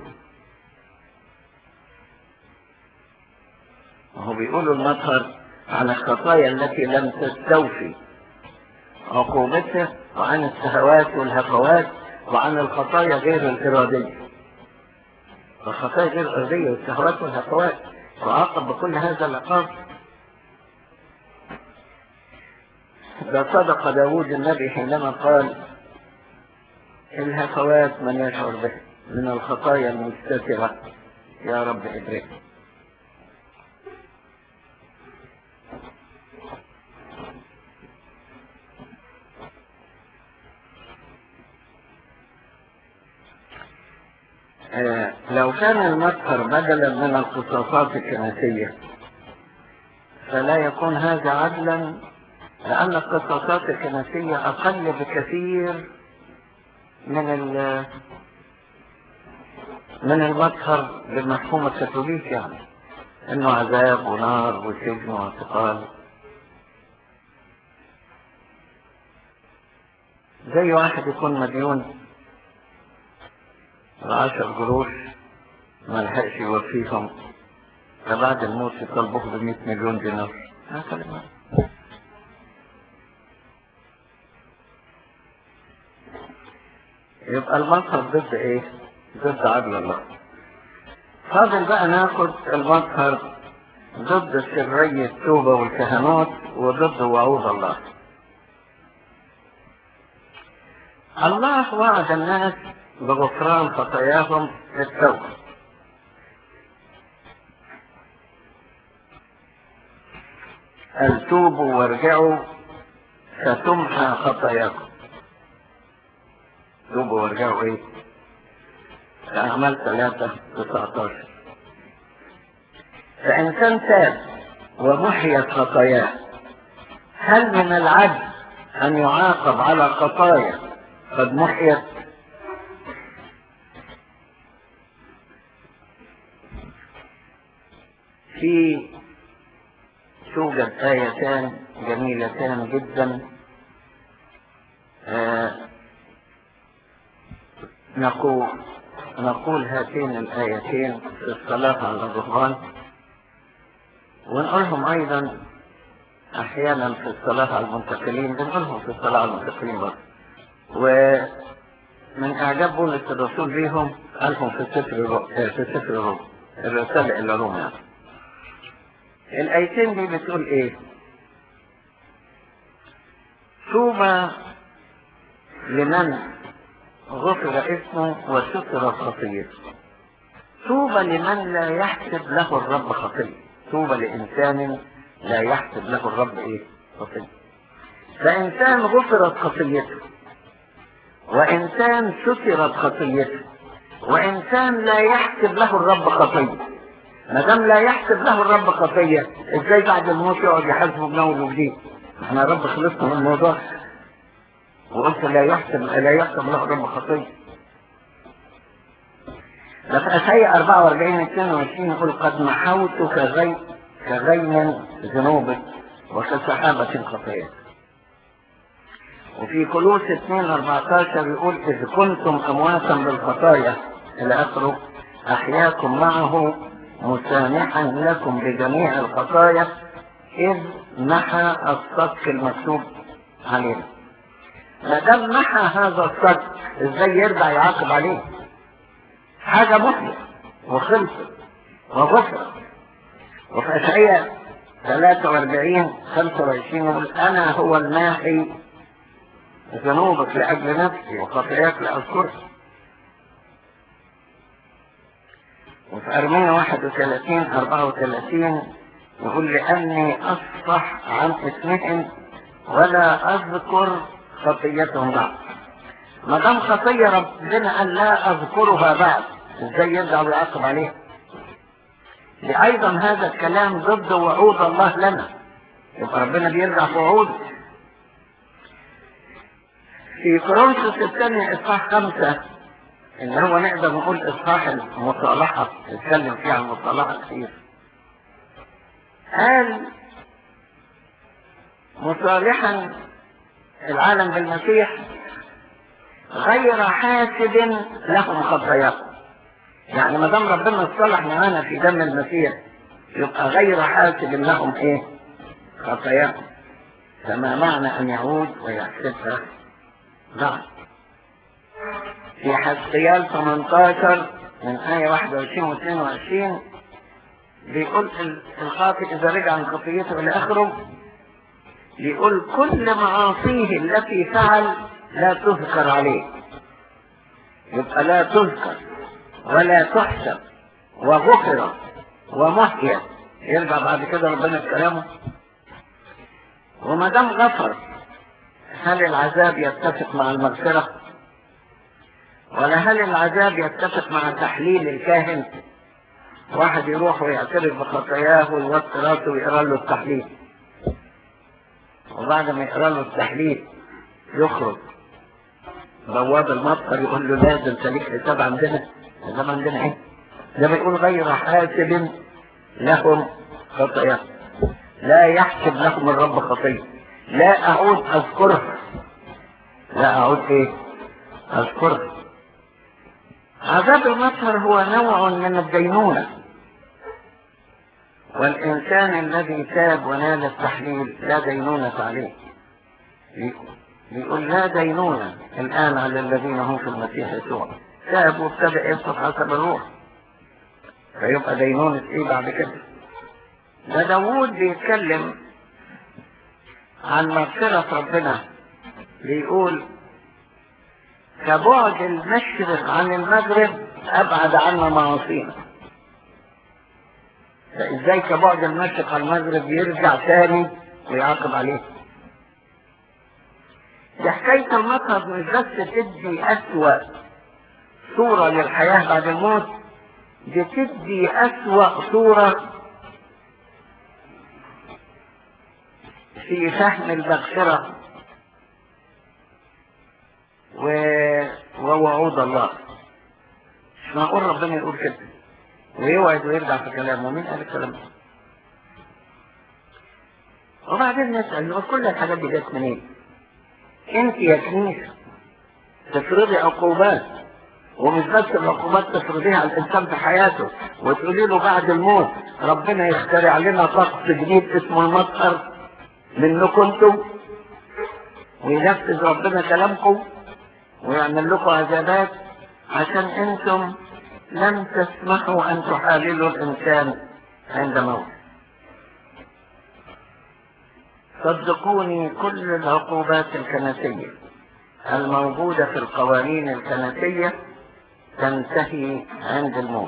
وهو بيقولوا المطهر عن الخطايا التي لم تستوفي عقوبتها وعن الشهوات والهفوات وعن الخطايا غير الإرادية الخطايا غير الإرادية والشهوات والهفوات وعاقب بكل هذا العقاب ده صدق داود النبي حينما قال الهفوات من يشعر به من الخطايا المستترة يا رب إبراهيم آه لو كان المسخر بدلا من القصاصات الكنسية فلا يكون هذا عدلا لأن القصاصات الكنسية أقل بكثير من ال من المسخر بالمفهوم الكاثوليكي يعني انه عذاب ونار وسجن واعتقال زي واحد يكون مديون العشر قروش ما لحقش يوفيهم فبعد الموت يطلبوه ب 100 مليون دينار هكذا يبقى المظهر ضد ايه ضد عدل الله فاضل بقى ناخد المظهر ضد سرية التوبة والكهنوت وضد وعود الله الله وعد الناس بغفران خطاياهم للتوبة قال توبوا وارجعوا فتمحى خطاياكم توبوا وارجعوا ايه اعمال ثلاثة تسعتاشر فان كان تاب ومحيت خطاياه هل من العدل ان يعاقب على خطايا قد محيت في توجد آيتان جميلتان جدا آه نقول نقول هاتين الآيتين في الصلاة على الرهبان ونقولهم أيضا أحيانا في الصلاة على المنتقلين بنقولهم في الصلاة على المنتقلين برضه ومن إعجاب بولس الرسول بيهم قالهم في سفر في سفر روم الرسالة إلى روم يعني الآيتين دي بتقول إيه؟ طوبى لمن غفر اسمه وستر خطيته طوبى لمن لا يحسب له الرب خطية طوبى لإنسان لا يحسب له الرب إيه خطية فإنسان غفرت خطيته وإنسان سترت خطيته وإنسان لا يحسب له الرب خطية ما دام لا يحسب له الرب خطية ازاي بعد الموت يقعد يحاسبه من اول وجديد احنا يا رب خلصنا من الموضوع وقلت لا يحسب لا يحسب له الرب خطية ده في اشعياء 44 22 يقول قد محوت كغي كغيم ذنوبك وكسحابة خطيئتك وفي كلوس 2 14 يقول إذ كنتم أمواتا بالخطايا إلى آخره أحياكم معه مسامحا لكم بجميع الخطايا إذ محى الصدق المكتوب علينا ما دام محى هذا الصدق ازاي يرجع يعاقب عليه حاجة محية وخلصت وغفرت وفي أشعياء 43 25 يقول أنا هو الماحي ذنوبك لأجل نفسي وخطاياك لأذكرها وفي أرمية 31 34 يقول لأني أصفح عن اسمهم ولا أذكر خطيتهم بعد ما دام خطية ربنا قال لا أذكرها بعد إزاي يرجع ويعاقب عليها أيضا هذا الكلام ضد وعود الله لنا يبقى ربنا بيرجع في وعوده في كورنثوس الثانية إصحاح خمسة اللي هو نقدر نقول إصحاح المصالحة نتكلم فيه عن المصالحة كتير قال مصالحا العالم بالمسيح غير حاسب لهم خطاياهم يعني ما دام ربنا اصطلح معانا في دم المسيح يبقى غير حاسب لهم ايه خطاياهم فما معنى ان يعود ويحسبها نعم في حسقيال 18 من آية 21 و 22 بيقول الخاطئ إذا رجع عن خطيته إلى آخره بيقول كل معاصيه التي فعل لا تذكر عليه يبقى لا تذكر ولا تحسب وغفر ومحيا يرجع بعد كده ربنا بكلامه وما دام غفر هل العذاب يتفق مع المغفرة ولا هل العذاب يتفق مع تحليل الكاهن واحد يروح ويعترف بخطاياه ويوطي راسه ويقرا له التحليل وبعد ما يقرا له التحليل يخرج بواب المطر يقول له لازم تليك حساب عندنا ده عندنا ايه ده بيقول غير حاسب لهم خطايا لا يحسب لهم الرب خطيه لا اعود اذكرها لا اعود ايه اذكرها عذاب المطر هو نوع من الدينونة والإنسان الذي تاب ونال التحليل لا دينونة عليه بيقول لا دينونة الآن على الذين هم في المسيح يسوع تاب وابتدأ يصف حسب الروح فيبقى دينونة ايه بعد كده ده داوود بيتكلم عن مغفرة ربنا بيقول كبعد المشرق عن المغرب أبعد عنا معاصينا فإزاي كبعد المشرق عن المغرب يرجع تاني ويعاقب عليه دي حكاية المطهر مش بس تدي أسوأ صورة للحياة بعد الموت دي تدي أسوأ صورة في فهم المغفرة و... ووعود الله مش معقول ربنا يقول كده ويوعد ويرجع في كلامه مين قال الكلام ده وبعدين نسأل هو كل الحاجات دي جت منين انت يا كنيسة تفرضي عقوبات ومش بس العقوبات تفرضيها على الانسان في حياته وتقولي له بعد الموت ربنا يخترع لنا طقس جديد اسمه المطهر منكم انتم وينفذ ربنا كلامكم ويعمل لكم عذابات عشان انتم لم تسمحوا ان تحاللوا الانسان عند موت صدقوني كل العقوبات الكنسية الموجودة في القوانين الكنسية تنتهي عند الموت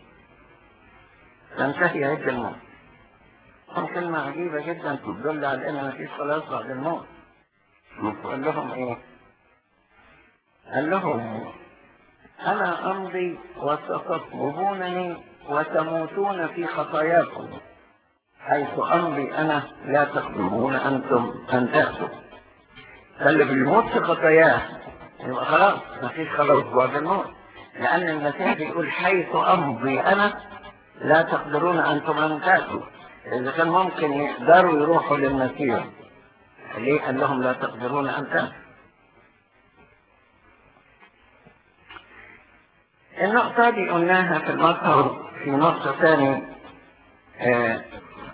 تنتهي عند الموت كلمة عجيبة جدا تدل على ان مفيش خلاص بعد الموت قال لهم ايه قال لهم أنا أمضي وستطلبونني وتموتون في خطاياكم حيث أمضي أنا لا تقدرون أنتم أن تأتوا فاللي بيموت في خطاياه يبقى خلاص مفيش خلاص بعد الموت لأن المسيح بيقول حيث أمضي أنا لا تقدرون أنتم أن تأتوا إذا كان ممكن يقدروا يروحوا للمسيح ليه قال لهم لا تقدرون أن تأتوا النقطة دي قلناها في المظهر في نقطة ثانية آه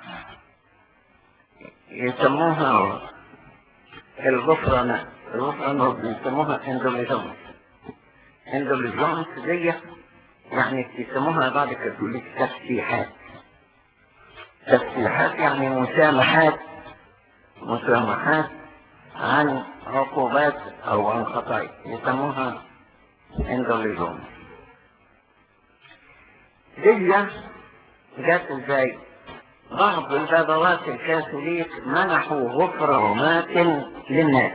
يسموها الغفرانة الغفرانة بيسموها اندوليزونس اندوليزونس دي يعني يسموها بعض الكاثوليك تفتيحات تسبيحات يعني مسامحات مسامحات عن عقوبات او عن خطايا يسموها اندوليزون دي جت ازاي بعض البابوات الكاثوليك منحوا غفرانات للناس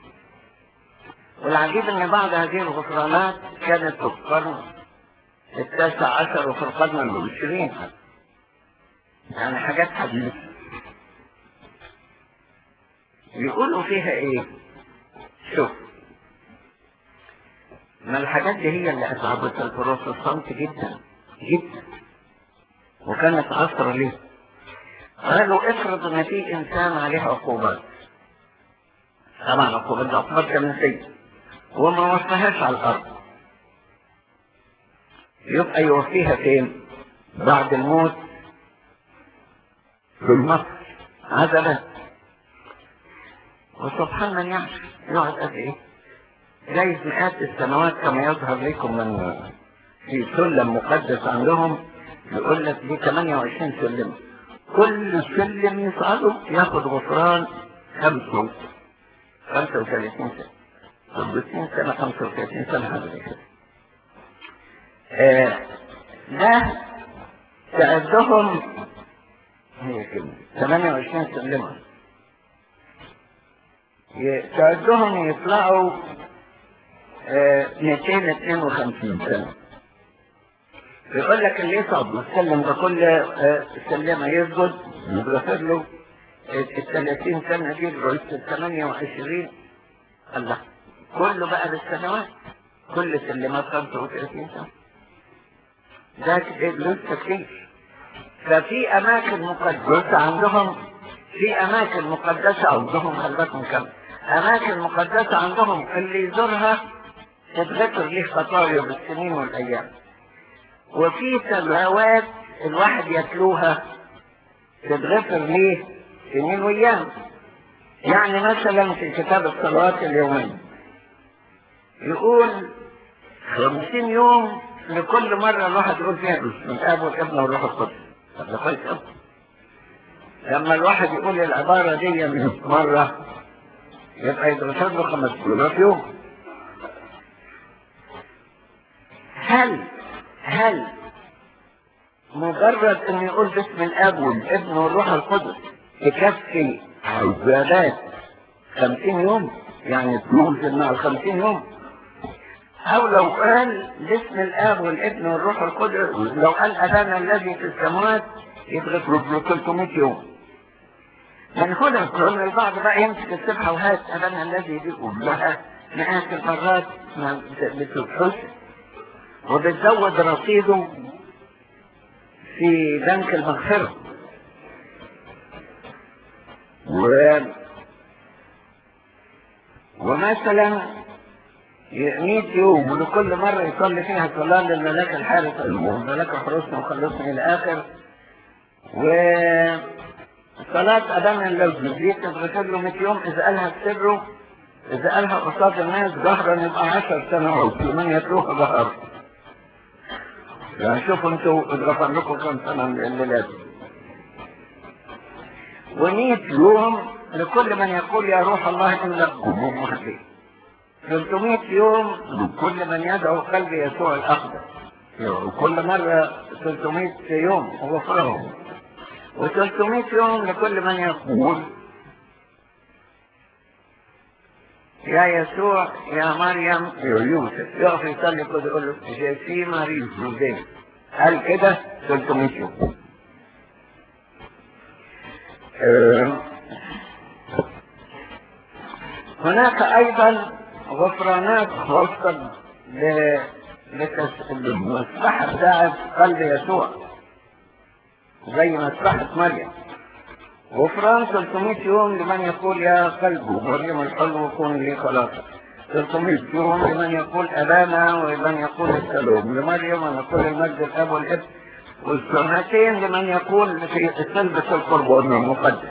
والعجيب ان بعض هذه الغفرانات كانت في القرن التاسع عشر وفي القرن العشرين يعني حاجات حديثة يقولوا فيها ايه شوف ما الحاجات دي هي اللي اتعبت البروتستانت جدا جدا وكانت عصر ليه قالوا افرض ان في انسان عليه عقوبات طبعا عقوبات دي عقوبات كنسية وما وفاهاش على الارض يبقى يوفيها فين بعد الموت في المصر عزلت وسبحان من يعرف يقعد قد ايه جايز مئات السنوات كما يظهر لكم من في سلم مقدس عندهم يقول لك دي 28 سلم كل سلم يصعده ياخد غفران 35 سنة 60 سنة 35 سنة هذا زي كده آه، ده تعدهم هي كلمة 28 سلمة ي- تعدهم يطلعوا آه، 252 سنة يقول لك اللي يصعد السلم ده كل آه، سلمة يسجد يتغفر له ال 30 سنة دي لغاية ال 28 الله كله بقى بالسنوات كل سلمات 35 سنة ده كده لسه كتير ففي أماكن مقدسة عندهم في أماكن مقدسة عندهم خليكم كم أماكن مقدسة عندهم اللي يزورها تتغفر ليه خطايا بالسنين والأيام وفي تلاوات الواحد يتلوها تتغفر ليه سنين وأيام يعني مثلا في كتاب الصلوات اليومية يقول خمسين يوم لكل مرة الواحد يقول فيها باسم الآب والابن والروح القدس طب ده كويس أوي. لما الواحد يقول العبارة دي من مرة يبقى يتغفر له خمس مرات يوم هل هل مجرد ان يقول باسم الاب والابن والروح القدس تكفي عبادات خمسين يوم يعني تنزل مع الخمسين يوم او لو قال باسم الاب والابن والروح القدس لو قال ابانا الذي في السماوات يتغفر له 300 يوم من هنا كون البعض بقى يمسك السبحة وهات ابانا الذي دي لها مئات المرات ما بتتحس وبتزود رصيده في بنك المغفرة و... ومثلا 100 يوم ولكل مرة يصلي فيها صلاة للملاك الحارس الملاك حرسنا وخلصنا إلى آخر وصلاة أبانا الذي دي تتغفر له 100 يوم إذا قالها بسره إذا قالها قصاد الناس ظهرا يبقى 10 سنوات ومن يتلوها ظهر يعني شوفوا انتوا اتغفر لكم كم سنة من الليلات و100 يوم لكل من يقول يا روح الله إنك قبوم محبي 300 يوم لكل من يدعو قلب يسوع الأخضر وكل مرة 300 يوم غفرهم و300 يوم لكل من يقول يا يسوع يا مريم يا يوسف يقف يصلي كده يقول له جيسي مريم جوزيه قال كده 300 يوم آه. هناك ايضا غفرانات خاصة ل- لتس- للمسبحة بتاعت قلب يسوع زي مسبحة مريم غفران 300 يوم لمن يقول يا قلب مريم الحلو كن لي خلاصا 300 يوم لمن يقول أبانا ولمن يقول السلام لمريم ونقول المجد الأب والابن والسنتين لمن يقول في سلبة القربان المقدس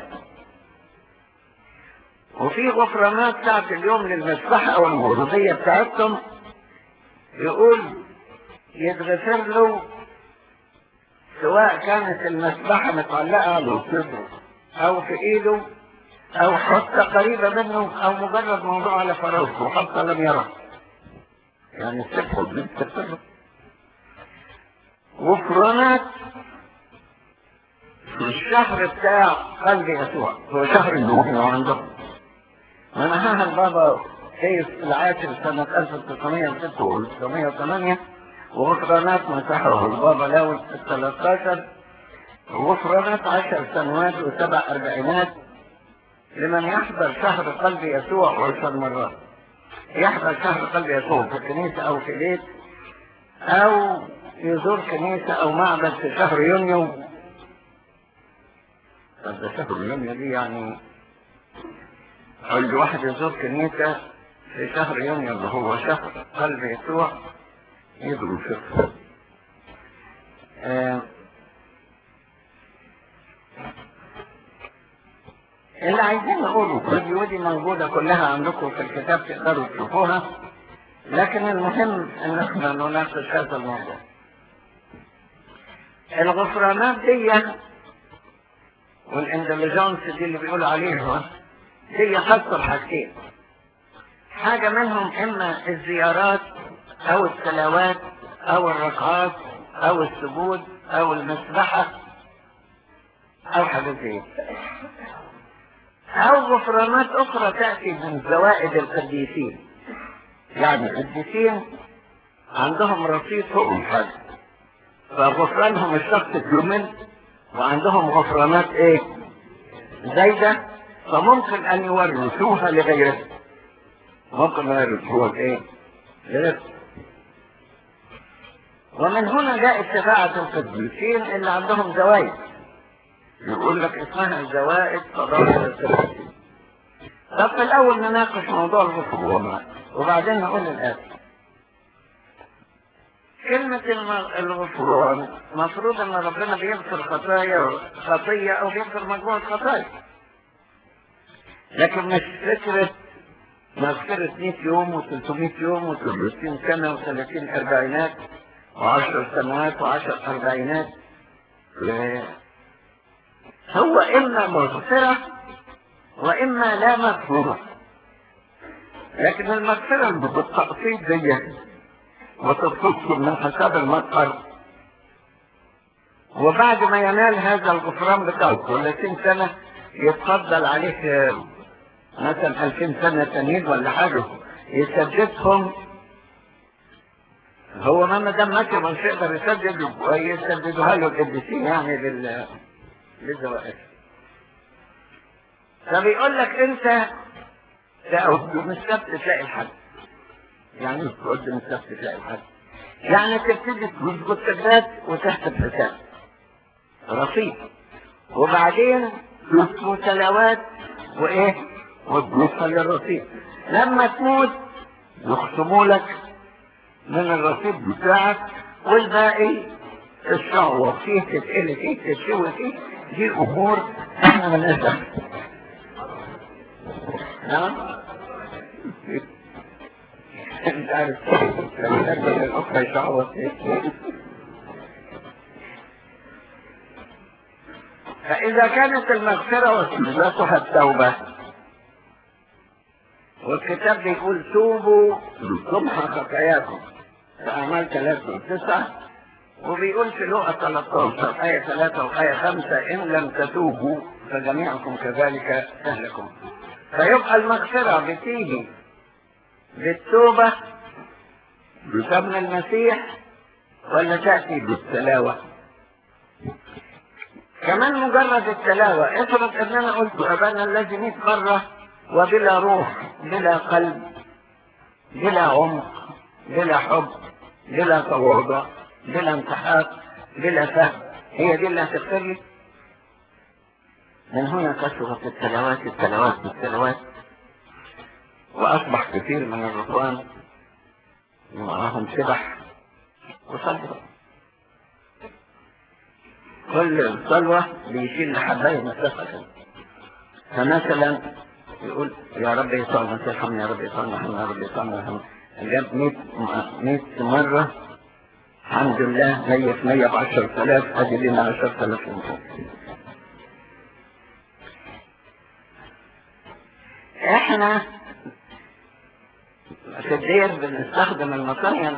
وفي غفرانات ساعة اليوم للمسبحة أو المرضية بتاعتهم يقول يتغفر له سواء كانت المسبحة متعلقة على صدره أو في إيده أو حتى قريبة منه أو مجرد موضوع على فراسه وحتى لم يره يعني السبح والبنت تفرق غفرانات في الشهر بتاع قلب يسوع هو شهر النوم عندهم منحها البابا كيف العاشر سنة 1906 وغفرانات مسحه البابا لاول في 13 غفرانات عشر سنوات وسبع أربعينات لمن يحضر شهر قلب يسوع عشر مرات يحضر شهر قلب يسوع في الكنيسة أو في بيت أو يزور كنيسة أو معبد في شهر يونيو طب ده شهر يونيو دي يعني أول واحد يزور كنيسة في شهر يونيو اللي هو شهر قلب يسوع يضرب شهر آه اللي عايزين نقوله الفيديو دي موجودة كلها عندكم في الكتاب تقدروا تشوفوها لكن المهم ان احنا نناقش هذا الموضوع الغفرانات دي والاندلجانس دي اللي بيقولوا عليها دي خاصة بحاجتين حاجة منهم اما الزيارات او التلاوات او الركعات او السجود او المسبحة او حاجة زي او غفرانات اخرى تأتي من زوائد القديسين يعني القديسين عندهم رصيد فوق الحد فغفرانهم الشخص يؤمن وعندهم غفرانات ايه زايدة فممكن ان يورثوها لغيرهم ممكن يورثوها لايه لغيرهم ومن هنا جاءت شفاعة القديسين اللي عندهم زوائد يقول لك اسمها زوائد فضائل القديسين طب في الاول نناقش موضوع الغفران وبعدين نقول الاتي كلمة الغفران مفروض ان ربنا بيغفر خطايا خطية او بيغفر مجموعة خطايا لكن مش فكرة مغفرة 100 يوم و300 يوم و30 سنة و30 اربعينات و10 سنوات و10 اربعينات هو اما مغفرة واما لا مغفرة لكن المغفرة بالتقسيط دي وتتصل من حساب المطهر وبعد ما ينال هذا الغفران بتاعه 30 سنة يتفضل عليه مثلا 2000 سنة تانيين ولا حاجة يسددهم هو ما دام ماشي مش يقدر يسدد ويسددوها له القديسين يعني لل للزوائد فبيقول لك انت تقدم السبت تلاقي الحد يعني تقدم السبت تلاقي الحد يعني تبتدي تظبط السبت وتحسب حساب رصيد وبعدين تسلو تلاوات وايه وتبصها للرصيد لما تموت يخصموا لك من الرصيد بتاعك والباقي الشعوة فيه تتقل فيه تتشوي فيه دي امور احنا مالناش دخل نعم انت عارف لما تبدأ الاخرى يشعوط فاذا كانت المغفرة وسيلتها التوبة والكتاب بيقول توبوا تمحى خطاياكم في اعمال 3 وتسعة وبيقول في لقى 13 آية 3 وآية 5 إن لم تتوبوا فجميعكم كذلك تهلكم فيبقى المغفرة بتيجي بالتوبة بدم المسيح ولا تأتي بالتلاوة كمان مجرد التلاوة افرض ان انا قلت ابانا الذي 100 مرة وبلا روح بلا قلب بلا عمق بلا حب بلا تواضع بلا انتحاق بلا فهم هي دي اللي هتغفر لي من هنا كثرت التلاوات التلاوات التلاوات واصبح كثير من الرهبان معهم سبح وصلوا كل صلوة بيشيل حباية مسافة فمثلا يقول يا رب يسوع المسيح ارحمني يا رب يسوع ارحمني يا رب يسوع ارحمني جاب 100 100 مرة الحمد لله مية في مية بعشر ثلاث ادي لنا عشر ثلاث احنا في الدير بنستخدم المصانع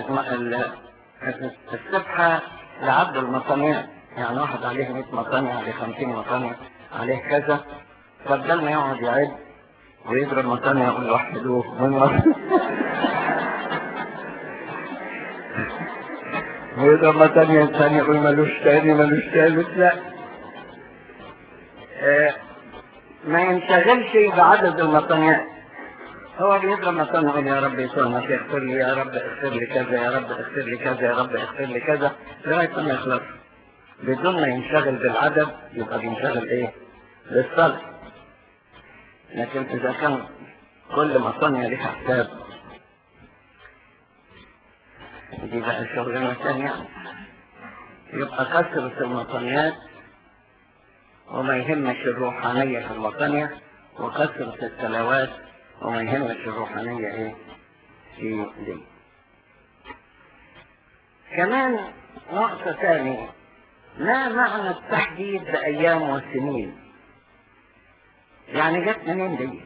السبحة لعبد المصانع يعني واحد عليه 100 مصانع عليه 50 مصانع عليه كذا فبدل ما يقعد يعد ويضرب مصانع يقول وحدوه من ويضرب مصانع ثانية يقول ملوش تاني ملوش تالت لا اه ما ينشغلش بعدد المصانع هو بيضرب مصانع يقول يا رب يسوع اغفر لي يا رب اغفر لي كذا يا رب اغفر لي كذا يا رب اغفر لي كذا لغاية ما يخلص بدون ما ينشغل بالعدد يبقى بينشغل ايه بالصلاة لكن اذا كان كل مصانع لها حساب دي بقى شغلانة ثانية يبقى كثرة المصانيات وما يهمش الروحانية في المصانع وكثرة التلاوات وما يهمش الروحانية ايه في دي كمان نقطة ثانية ما معنى التحديد بأيام وسنين يعني جت منين دي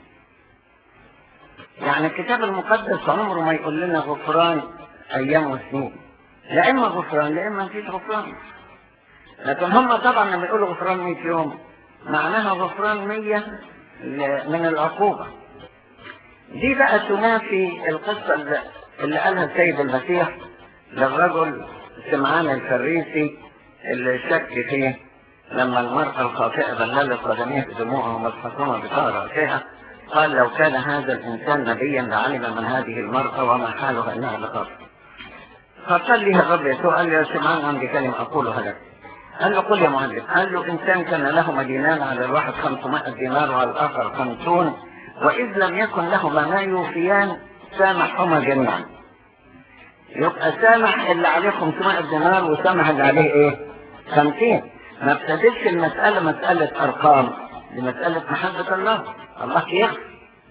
يعني الكتاب المقدس عمره ما يقول لنا غفران أيام وسنين لا إما غفران لا إما مفيش غفران لكن هم طبعا لما يقولوا غفران 100 يوم معناها غفران 100 من العقوبة دي بقى تنافي القصة اللي قالها السيد المسيح للرجل سمعان الفريسي اللي شك فيه لما المرأة الخاطئة بللت قدميه بدموعها ومسحتهما بشعر رأسها قال لو كان هذا الإنسان نبيا لعلم من هذه المرأة وما حالها إنها لخاطئة فقال لي الرب يسوع قال لي يا سمعان عندي كلمة أقولها لك قال له قل يا معلم قال له إنسان كان له مدينان على الواحد 500 دينار وعلى الآخر 50 وإذ لم يكن لهما ما يوفيان سامحهما جميعا يبقى سامح اللي عليه 500 دينار وسامح اللي عليه ايه 50 ما ابتدتش المسألة مسألة أرقام دي مسألة محبة الله الله يغفر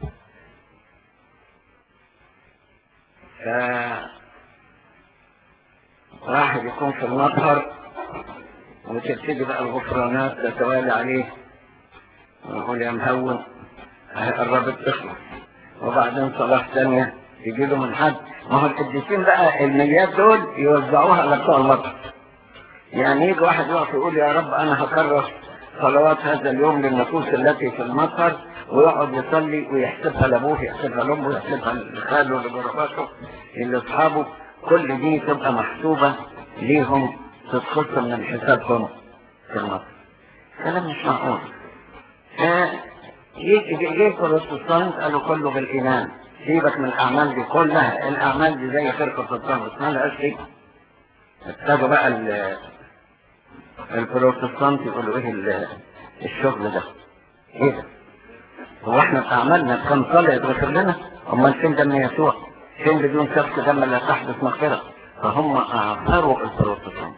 ف واحد يكون في المطهر وتبتدي بقى الغفرانات تتوالى عليه ويقول يا مهون قربت تخلص وبعدين صلاح ثانية يجي له من حد ما هو القديسين بقى الميات دول يوزعوها على بتوع المطر يعني يجي واحد يقف يقول يا رب انا هكرر صلوات هذا اليوم للنفوس التي في المطر ويقعد يصلي ويحسبها لابوه يحسبها لامه يحسبها لخاله لجرباته لاصحابه كل دي تبقى محسوبه ليهم تتخصم من حسابهم في المطر كلام مش معقول يجي البروتستانت قالوا كله بالايمان سيبك من الاعمال دي كلها الاعمال دي زي خرقه الطن بس ما لهاش شيء ابتدوا بقى البروتستانت يقولوا ايه الشغل ده ايه ده هو احنا اعمالنا كم صلاه يتغفر لنا امال فين دم يسوع فين بدون سفك دم لا تحدث مغفره فهم اعثروا البروتستانت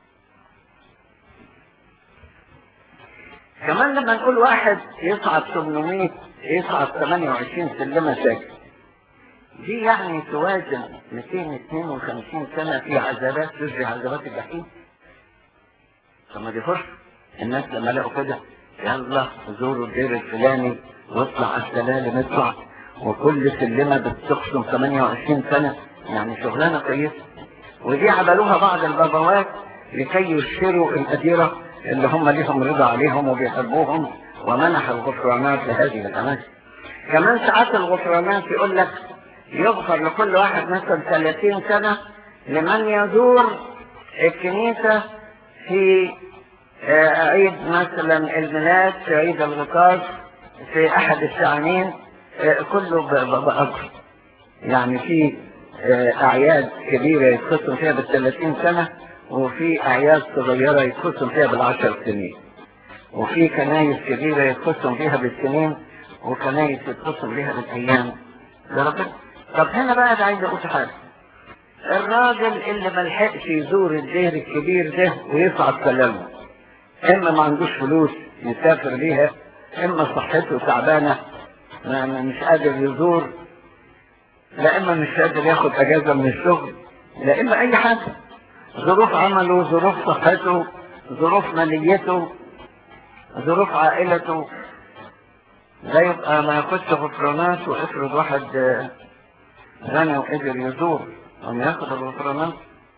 كمان لما نقول واحد يصعد 800 يصعد 28 سلمة ساكن دي يعني توازن 252 سنة في عذابات تجري عذابات الجحيم طب ما دي فرصة الناس لما لقوا كده يلا زوروا الدير الفلاني واطلع على السلالم اطلع وكل سلمة بتقسم 28 سنة يعني شغلانة كويسة ودي عملوها بعض البابوات لكي يشتروا الأديرة اللي هم ليهم رضا عليهم وبيحبوهم ومنح الغفرانات لهذه الأماكن كمان ساعات الغفرانات يقول لك يغفر لكل واحد مثلا 30 سنة لمن يزور الكنيسة في عيد مثلا الميلاد في عيد الغطاس في أحد الشعانين كله بأجر يعني في أعياد كبيرة يتخصم فيها بالثلاثين سنة وفي أعياد صغيرة يتخصم فيها بالعشر سنين وفي كنايس كبيرة يتخصم فيها بالسنين وكنايس يتخصم فيها بالأيام ده ربنا طب هنا بقى أنا عايز أقول حاجة الراجل اللي ملحقش يزور الدير الكبير ده ويصعد سلامه إما ما عندوش فلوس يسافر بيها إما صحته تعبانة ما مش قادر يزور لا إما مش قادر ياخد أجازة من الشغل لا إما أي حاجة ظروف عمله ظروف صحته ظروف ماليته ظروف عائلته لا يبقى ما ياخدش غفرانات وافرض واحد غني وقدر يزور أم ياخد الغفرانات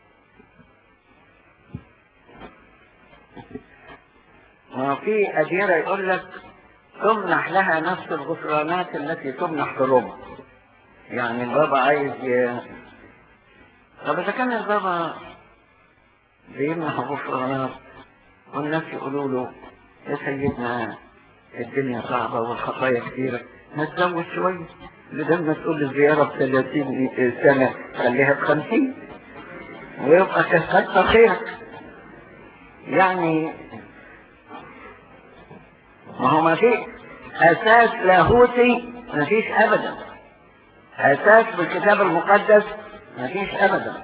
ما في أديرة يقول لك تمنح لها نفس الغفرانات التي تمنح في روما يعني البابا عايز ي... طب إذا كان البابا بيمنح غفرانات والناس يقولوا له يا سيدنا الدنيا صعبة والخطايا كثيرة ما تزود شوية بدل ما تقول الزيارة ب 30 سنة خليها ب 50 ويبقى كسرت خيرك يعني ما هو ما في أساس لاهوتي ما فيش أبدا أساس بالكتاب المقدس ما فيش أبدا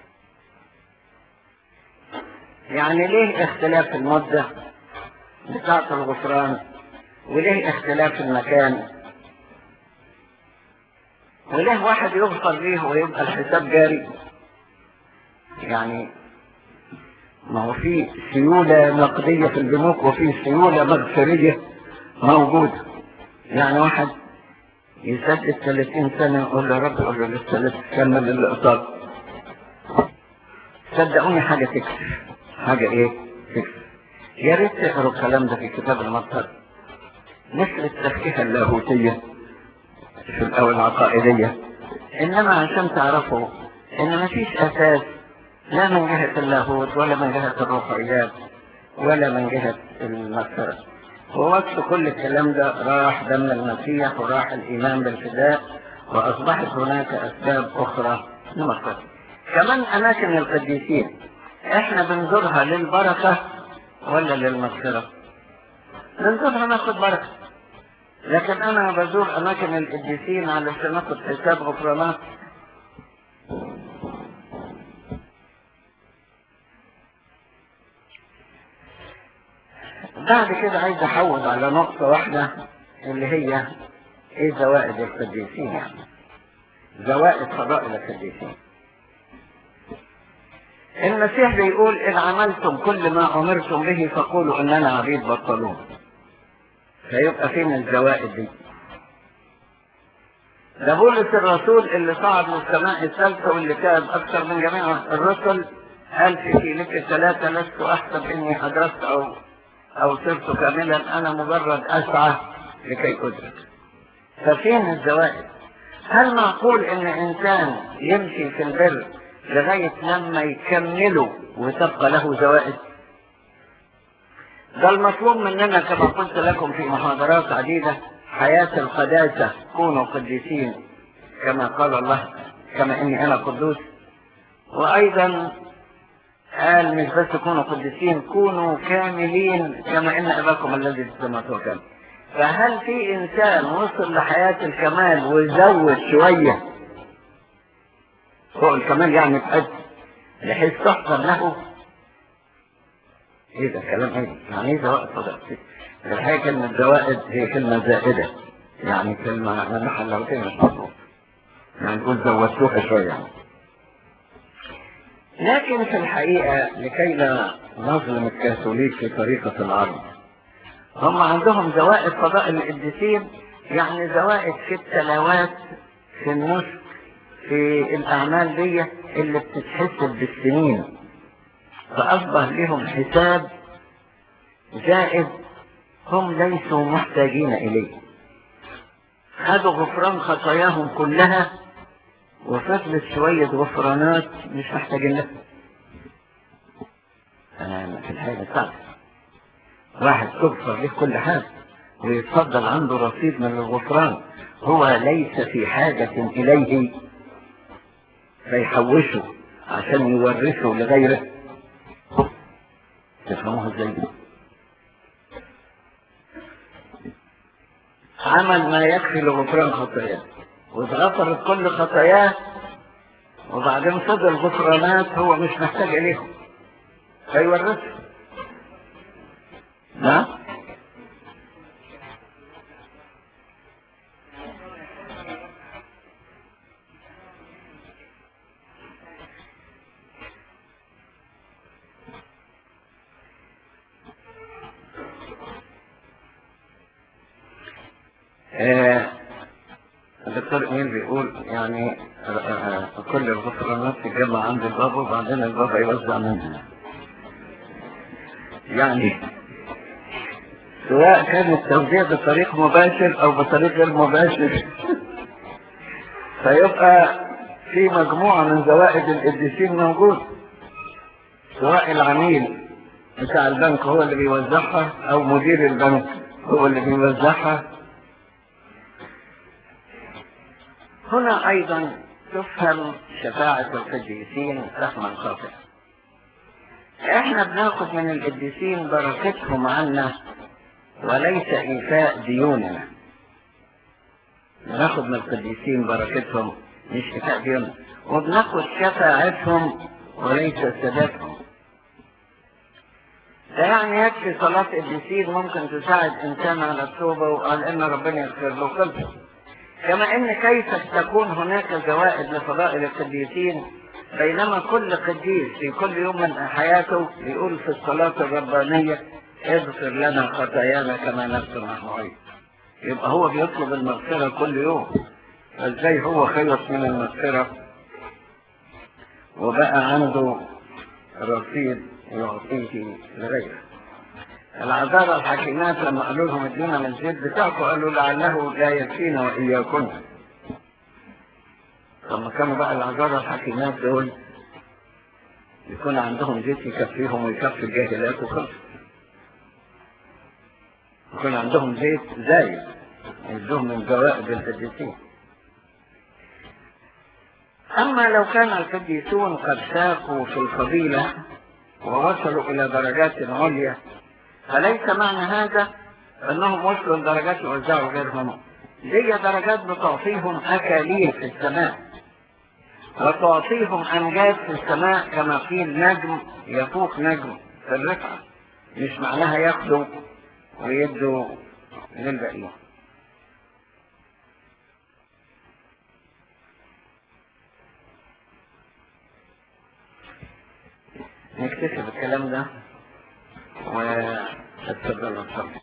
يعني ليه اختلاف المدة بتاعة الغفران وليه اختلاف المكان وليه واحد يغفر ليه ويبقى الحساب جاري يعني ما هو في سيولة نقدية في البنوك وفي سيولة مغفرية موجودة يعني واحد يسدد 30 سنة يقول له رب يقول له لسه لسه كمل الإقساط صدقوني حاجة تكسر حاجة ايه تكسر يا ريت تقروا الكلام ده في كتاب المطهر مثل التفكية اللاهوتية في الأول العقائدية إنما عشان تعرفوا إن ما فيش أساس لا من جهة اللاهوت ولا من جهة الروحيات ولا من جهة المغفرة ووقت كل الكلام ده راح دم المسيح وراح الإيمان بالفداء وأصبحت هناك أسباب أخرى للمغفرة كمان أماكن القديسين إحنا بنزورها للبركة ولا للمغفرة بنزورها ناخد بركة لكن أنا بزور أماكن القديسين علشان آخد حساب غفرانات بعد كده عايز احوض على نقطة واحدة اللي هي ايه زوائد القديسين يعني زوائد فضائل القديسين المسيح بيقول ان عملتم كل ما امرتم به فقولوا اننا عبيد بطلون فيبقى فين الزوائد دي ده بولس الرسول اللي صعد للسماء الثالثة واللي كان اكثر من جميع الرسل قال في فيليب ثلاثة لست احسب اني ادركت او او صرت كاملا انا مجرد اسعى لكي ادرك ففين الزوائد هل معقول ان انسان يمشي في البر لغاية لما يكمله وتبقى له زوائد ده المطلوب مننا كما قلت لكم في محاضرات عديدة حياة القداسة كونوا قديسين كما قال الله كما اني انا قدوس وايضا قال مش بس كونوا قديسين كونوا كاملين كما ان اباكم الذي في السماوات هو كامل فهل في انسان وصل لحياة الكمال وزود شوية فوق الكمال يعني بقد بحيث تحصل له ايه ده كلام ايه يعني ايه زوائد صدقتي الحقيقة كلمة زوائد هي كلمة زائدة يعني كلمة نحن لو كلمة مش مظبوط يعني نقول زودتوها شوية يعني لكن في الحقيقة لكي لا نظلم الكاثوليك في طريقة العرض هم عندهم زوائد فضائل القديسين يعني زوائد في التلاوات في النسك في الأعمال دي اللي بتتحسب بالسنين فأصبح لهم حساب زائد هم ليسوا محتاجين إليه خدوا غفران خطاياهم كلها وفضلت شوية غفرانات مش محتاجين لها أنا في الحاجة صعبة واحد تغفر له كل حاجة ويتفضل عنده رصيد من الغفران هو ليس في حاجة إليه فيحوشه عشان يورثه لغيره تفهموها ازاي دي عمل ما يكفي لغفران خطاياه واتغفرت كل خطاياه وبعدين فضل غفرانات هو مش محتاج اليهم فيورثه نعم آه، الدكتور إيميل بيقول يعني آه، آه، كل الغفرانات تتجمع عند البابا وبعدين البابا يوزع منها يعني سواء كان التوزيع بطريق مباشر او بطريق غير مباشر فيبقى في مجموعة من زوائد القديسين موجود سواء العميل بتاع البنك هو اللي بيوزعها او مدير البنك هو اللي بيوزعها هنا ايضا تفهم شفاعة القديسين فهما خاطئا احنا بناخد من القديسين بركتهم عنا وليس إيفاء ديوننا بناخد من القديسين بركتهم مش إيفاء ديوننا وبناخد شفاعتهم وليس سدادهم ده يعني يكفي صلاة القديسين ممكن تساعد إنسان على التوبة وقال إن ربنا يغفر له خلفه كما إن كيف تكون هناك زوائد لفضائل القديسين بينما كل قديس في كل يوم من حياته يقول في الصلاة الربانية اغفر لنا خطايانا كما نغفر نحن أيضا يبقى هو بيطلب المغفرة كل يوم فازاي هو خلص من المغفرة وبقى عنده رصيد يعطيه لغيره العذارى الحكيمات لما قالوا لهم ادونا من الزيت بتاعكم قالوا لعله لا يكفينا واياكم لما كانوا بقى العذارى الحكيمات دول يكون عندهم زيت يكفيهم ويكفي الجاهلات وخلص يكون عندهم زيت زايد يدوهم من زوائد القديسين أما لو كان القديسون قد ساقوا في الفضيلة ووصلوا إلى درجات عليا فليس معنى هذا أنهم وصلوا لدرجات يوزعوا غيرهم دي درجات بتعطيهم أكاليل في السماء وتعطيهم أمجاد في السماء كما قيل نجم يفوق نجم في الرفعة مش معناها ياخدوا ويدوا للباقيين نكتفي بالكلام ده واتفضلوا اتفضلوا